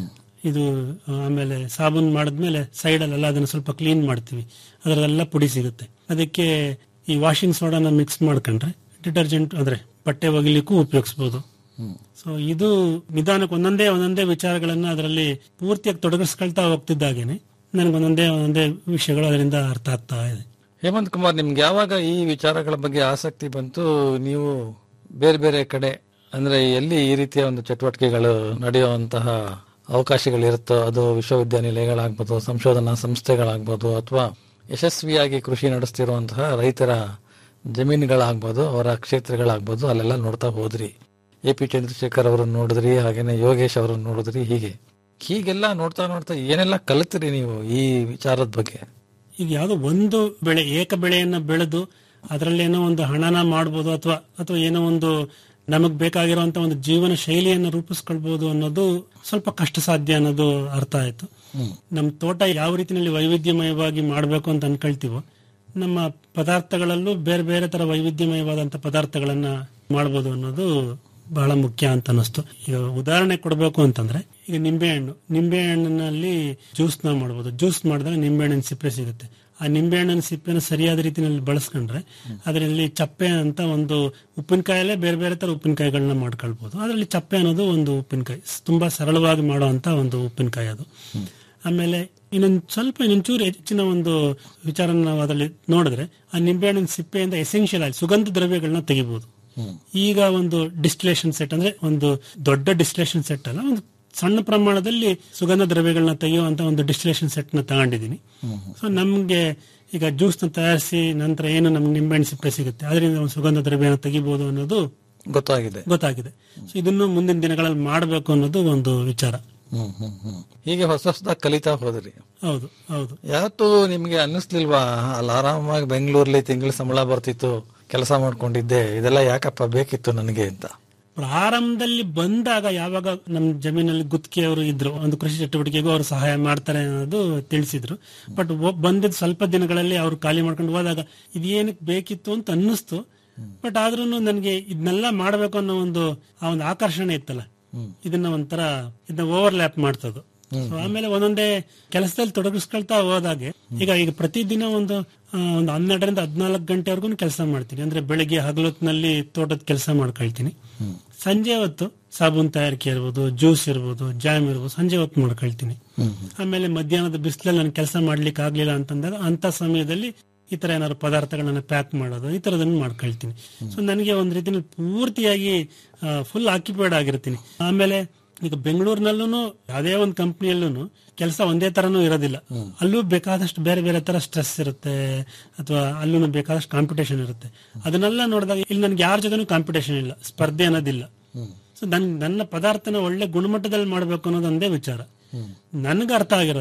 ಇದು ಆಮೇಲೆ ಸಾಬೂನ್ ಮಾಡಿದ್ಮೇಲೆ ಸೈಡ್ ಅಲ್ಲೆಲ್ಲ ಅದನ್ನ ಸ್ವಲ್ಪ ಕ್ಲೀನ್ ಮಾಡ್ತೀವಿ ಅದರಲ್ಲೆಲ್ಲ ಪುಡಿ ಸಿಗುತ್ತೆ ಅದಕ್ಕೆ ಈ ವಾಷಿಂಗ್ ಸೋಡಾನ ಮಿಕ್ಸ್ ಮಾಡ್ಕೊಂಡ್ರೆ ಡಿಟರ್ಜೆಂಟ್ ಅಂದ್ರೆ ಬಟ್ಟೆ ಒಗಿಲಿಕ್ಕೂ ಉಪಯೋಗಿಸಬಹುದು ಸೊ ಇದು ನಿಧಾನಕ್ಕೆ ಒಂದೊಂದೇ ಒಂದೊಂದೇ ವಿಚಾರಗಳನ್ನ ಅದರಲ್ಲಿ ಪೂರ್ತಿಯಾಗಿ ತೊಡಗಿಸ್ಕೊಳ್ತಾ ಹೋಗ್ತಿದ್ದಾಗೇನೆ ನನಗೆ ಒಂದೊಂದೇ ಒಂದೊಂದೇ ವಿಷಯಗಳು ಅದರಿಂದ ಅರ್ಥ ಆಗ್ತಾ ಇದೆ ಹೇಮಂತ್ ಕುಮಾರ್ ನಿಮ್ಗೆ ಯಾವಾಗ ಈ ವಿಚಾರಗಳ ಬಗ್ಗೆ ಆಸಕ್ತಿ ಬಂತು ನೀವು ಬೇರೆ ಬೇರೆ ಕಡೆ ಅಂದ್ರೆ ಎಲ್ಲಿ ಈ ರೀತಿಯ ಒಂದು ಚಟುವಟಿಕೆಗಳು ನಡೆಯುವಂತಹ ಅವಕಾಶಗಳಿರುತ್ತೋ ಅದು ವಿಶ್ವವಿದ್ಯಾನಿಲಯಗಳಾಗ್ಬೋದು ಸಂಶೋಧನಾ ಸಂಸ್ಥೆಗಳಾಗ್ಬೋದು ಅಥವಾ ಯಶಸ್ವಿಯಾಗಿ ಕೃಷಿ ನಡೆಸ್ತಿರುವಂತಹ ರೈತರ ಜಮೀನುಗಳಾಗ್ಬೋದು ಅವರ ಕ್ಷೇತ್ರಗಳಾಗ್ಬೋದು ಅಲ್ಲೆಲ್ಲ ನೋಡ್ತಾ ಹೋದ್ರಿ ಎ ಪಿ ಚಂದ್ರಶೇಖರ್ ಅವರನ್ನು ನೋಡಿದ್ರಿ ಹಾಗೇನೆ ಯೋಗೇಶ್ ಅವರನ್ನು ನೋಡಿದ್ರಿ ಹೀಗೆ ಹೀಗೆಲ್ಲ ನೋಡ್ತಾ ನೋಡ್ತಾ ಏನೆಲ್ಲ ಕಲಿತ್ರಿ ನೀವು ಈ ವಿಚಾರದ ಬಗ್ಗೆ ಈಗ ಯಾವ್ದೋ ಒಂದು ಬೆಳೆ ಏಕ ಬೆಳೆಯನ್ನ ಬೆಳೆದು ಅದರಲ್ಲೇನೋ ಒಂದು ಹಣನ ಮಾಡ್ಬೋದು ಅಥವಾ ಅಥವಾ ಏನೋ ಒಂದು ನಮಗ್ ಬೇಕಾಗಿರುವಂತ ಒಂದು ಜೀವನ ಶೈಲಿಯನ್ನು ರೂಪಿಸ್ಕೊಳ್ಬಹುದು ಅನ್ನೋದು ಸ್ವಲ್ಪ ಕಷ್ಟ ಸಾಧ್ಯ ಅನ್ನೋದು ಅರ್ಥ ಆಯ್ತು ನಮ್ಮ ತೋಟ ಯಾವ ರೀತಿಯಲ್ಲಿ ವೈವಿಧ್ಯಮಯವಾಗಿ ಮಾಡಬೇಕು ಅಂತ ಅನ್ಕೊಳ್ತೀವೋ ನಮ್ಮ ಪದಾರ್ಥಗಳಲ್ಲೂ ಬೇರೆ ಬೇರೆ ತರ ವೈವಿಧ್ಯಮಯವಾದಂತ ಪದಾರ್ಥಗಳನ್ನ ಮಾಡಬಹುದು ಅನ್ನೋದು ಬಹಳ ಮುಖ್ಯ ಅಂತ ಅನಿಸ್ತು ಈಗ ಉದಾಹರಣೆ ಕೊಡಬೇಕು ಅಂತಂದ್ರೆ ಈಗ ನಿಂಬೆಹಣ್ಣು ನಿಂಬೆಹಣ್ಣಿನಲ್ಲಿ ಜ್ಯೂಸ್ ನ ಮಾಡಬಹುದು ಜ್ಯೂಸ್ ಮಾಡಿದ್ರೆ ನಿಂಬೆಹಣ್ಣಿನ ಸಿಪ್ಪೆ ಸಿಗುತ್ತೆ ಆ ನಿಂಬೆಹಣ್ಣಿನ ಸಿಪ್ಪೆನ ಸರಿಯಾದ ರೀತಿಯಲ್ಲಿ ಬಳಸ್ಕೊಂಡ್ರೆ ಅದರಲ್ಲಿ ಚಪ್ಪೆ ಅಂತ ಒಂದು ಉಪ್ಪಿನಕಾಯಲ್ಲೇ ಬೇರೆ ಬೇರೆ ತರ ಉಪ್ಪಿನಕಾಯಿಗಳನ್ನ ಮಾಡ್ಕೊಳ್ಬಹುದು ಅದರಲ್ಲಿ ಚಪ್ಪೆ ಅನ್ನೋದು ಒಂದು ಉಪ್ಪಿನಕಾಯಿ ತುಂಬಾ ಸರಳವಾಗಿ ಮಾಡುವಂತ ಒಂದು ಉಪ್ಪಿನಕಾಯಿ ಅದು ಆಮೇಲೆ ಇನ್ನೊಂದು ಸ್ವಲ್ಪ ಇನ್ನೊಂಚೂರು ಹೆಚ್ಚಿನ ಒಂದು ವಿಚಾರ ನಾವು ಅದರಲ್ಲಿ ನೋಡಿದ್ರೆ ಆ ನಿಂಬೆಹಣ್ಣಿನ ಸಿಪ್ಪೆಯಿಂದ ಎಸೆನ್ಷಿಯಲ್ ಆಗಿ ಸುಗಂಧ ದ್ರವ್ಯಗಳನ್ನ ತೆಗಿಬಹುದು ಈಗ ಒಂದು ಡಿಸ್ಟಿಲೇಷನ್ ಸೆಟ್ ಅಂದ್ರೆ ಒಂದು ದೊಡ್ಡ ಡಿಸ್ಟಿಲೇಷನ್ ಸೆಟ್ ಅಲ್ಲ ಒಂದು ಸಣ್ಣ ಪ್ರಮಾಣದಲ್ಲಿ ಸುಗಂಧ ದ್ರವ್ಯಗಳನ್ನ ತೆಗೆಯುವಂತ ಒಂದು ಡಿಸ್ಟಿಲೇಷನ್ ಸೆಟ್ ನ ತಗೊಂಡಿದ್ದೀನಿ ಸೊ ನಮ್ಗೆ ಈಗ ಜ್ಯೂಸ್ ನ ತಯಾರಿಸಿ ನಂತರ ಏನು ನಮ್ಗೆ ನಿಂಬೆಹಣ್ಣು ಸಿಪ್ಪೆ ಸಿಗುತ್ತೆ ಅದರಿಂದ ಒಂದು ಸುಗಂಧ ದ್ರವ್ಯನ ತೆಗಿಬಹುದು ಅನ್ನೋದು ಗೊತ್ತಾಗಿದೆ ಗೊತ್ತಾಗಿದೆ ಸೊ ಇದನ್ನು ಮುಂದಿನ ದಿನಗಳಲ್ಲಿ ಮಾಡಬೇಕು ಅನ್ನೋದು ಒಂದು ವಿಚಾರ ಹೀಗೆ ಹೊಸ ಹೊಸದಾಗಿ ಕಲಿತಾ ಹೋದ್ರಿ ಹೌದು ಹೌದು ಯಾವತ್ತು ನಿಮ್ಗೆ ಅನ್ನಿಸ್ಲಿಲ್ವಾ ಅಲ್ಲಿ ಆರಾಮಾಗಿ ಬೆಂಗಳೂರಲ್ಲಿ ತಿಂಗಳ ಸಂಬಳ ಬರ್ತಿತ್ತು ಕೆಲಸ ಮಾಡ್ಕೊಂಡಿದ್ದೆ ಇದೆಲ್ಲ ಯಾಕಪ್ಪ ಬೇಕಿತ್ತು ನನಗೆ ಅಂತ ಪ್ರಾರಂಭದಲ್ಲಿ ಬಂದಾಗ ಯಾವಾಗ ನಮ್ಮ ಜಮೀನಲ್ಲಿ ಗುತ್ತಿಗೆಯವರು ಇದ್ರು ಒಂದು ಕೃಷಿ ಚಟುವಟಿಕೆಗೂ ಅವರು ಸಹಾಯ ಮಾಡ್ತಾರೆ ಅನ್ನೋದು ತಿಳಿಸಿದ್ರು ಬಟ್ ಬಂದಿದ್ ಸ್ವಲ್ಪ ದಿನಗಳಲ್ಲಿ ಅವ್ರು ಖಾಲಿ ಮಾಡ್ಕೊಂಡು ಹೋದಾಗ ಇದೇನಕ್ಕೆ ಬೇಕಿತ್ತು ಅಂತ ಅನ್ನಿಸ್ತು ಬಟ್ ಆದ್ರೂ ನನಗೆ ಇದನ್ನೆಲ್ಲ ಮಾಡ್ಬೇಕು ಅನ್ನೋ ಒಂದು ಆ ಒಂದು ಆಕರ್ಷಣೆ ಇತ್ತಲ್ಲ ಇದನ್ನ ಒಂಥರ ಇದನ್ನ ಓವರ್ಲ್ಯಾಪ್ ಮಾಡ್ತದ್ದು ಸೊ ಆಮೇಲೆ ಒಂದೊಂದೇ ಕೆಲಸದಲ್ಲಿ ತೊಡಗಿಸ್ಕೊಳ್ತಾ ಹೋದಾಗೆ ಈಗ ಈಗ ಪ್ರತಿದಿನ ಒಂದು ಆ, ಒಂದು ಹನ್ನೆರಡರಿಂದ ಹದಿನಾಲ್ಕು ಗಂಟೆವರೆಗೂ ಕೆಲಸ ಮಾಡ್ತೀನಿ ಅಂದ್ರೆ ಬೆಳಿಗ್ಗೆ ಹಗಲೊತ್ತಿನಲ್ಲಿ ತೋಟದ ಕೆಲಸ ಮಾಡ್ಕೊಳ್ತೀನಿ ಸಂಜೆ ಹೊತ್ತು ಸಾಬೂನ್ ತಯಾರಿಕೆ ಇರ್ಬೋದು ಜ್ಯೂಸ್ ಇರ್ಬೋದು ಜಾಮ್ ಇರ್ಬೋದು ಸಂಜೆ ಹೊತ್ತು ಮಾಡ್ಕೊಳ್ತೀನಿ ಆಮೇಲೆ ಮಧ್ಯಾಹ್ನದ ಬಿಸಿಲಲ್ಲಿ ನಾನು ಕೆಲಸ ಮಾಡ್ಲಿಕ್ಕೆ ಆಗ್ಲಿಲ್ಲ ಅಂತಂದಾಗ ಅಂತ ಸಮಯದಲ್ಲಿ ಈ ತರ ಏನಾದ್ರು ಪದಾರ್ಥಗಳನ್ನ ಪ್ಯಾಕ್ ಮಾಡೋದು ಈ ತರದನ್ನ ಮಾಡ್ಕೊಳ್ತೀನಿ ಸೊ ನನಗೆ ಒಂದ್ ರೀತಿಯಲ್ಲಿ ಪೂರ್ತಿಯಾಗಿ ಫುಲ್ ಆಕ್ಯುಪೈಡ್ ಆಗಿರ್ತೀನಿ ಆಮೇಲೆ ಈಗ ಬೆಂಗಳೂರಿನಲ್ಲೂ ಯಾವುದೇ ಒಂದು ಕಂಪ್ನಿಯಲ್ಲೂ ಕೆಲಸ ಒಂದೇ ತರನೂ ಇರೋದಿಲ್ಲ ಅಲ್ಲೂ ಬೇಕಾದಷ್ಟು ಬೇರೆ ಬೇರೆ ತರ ಸ್ಟ್ರೆಸ್ ಇರುತ್ತೆ ಅಥವಾ ಅಲ್ಲೂ ಬೇಕಾದಷ್ಟು ಕಾಂಪಿಟೇಷನ್ ಇರುತ್ತೆ ಅದನ್ನೆಲ್ಲ ನೋಡಿದಾಗ ಇಲ್ಲಿ ನನ್ಗೆ ಯಾರ ಜೊತೆನೂ ಕಾಂಪಿಟೇಷನ್ ಇಲ್ಲ ಸ್ಪರ್ಧೆ ಅನ್ನೋದಿಲ್ಲ ಸೊ ನನ್ ನನ್ನ ಪದಾರ್ಥನ ಒಳ್ಳೆ ಗುಣಮಟ್ಟದಲ್ಲಿ ಮಾಡಬೇಕು ಅನ್ನೋದೊಂದೇ ವಿಚಾರ ನನಗೆ ಅರ್ಥ ಆಗಿರೋದು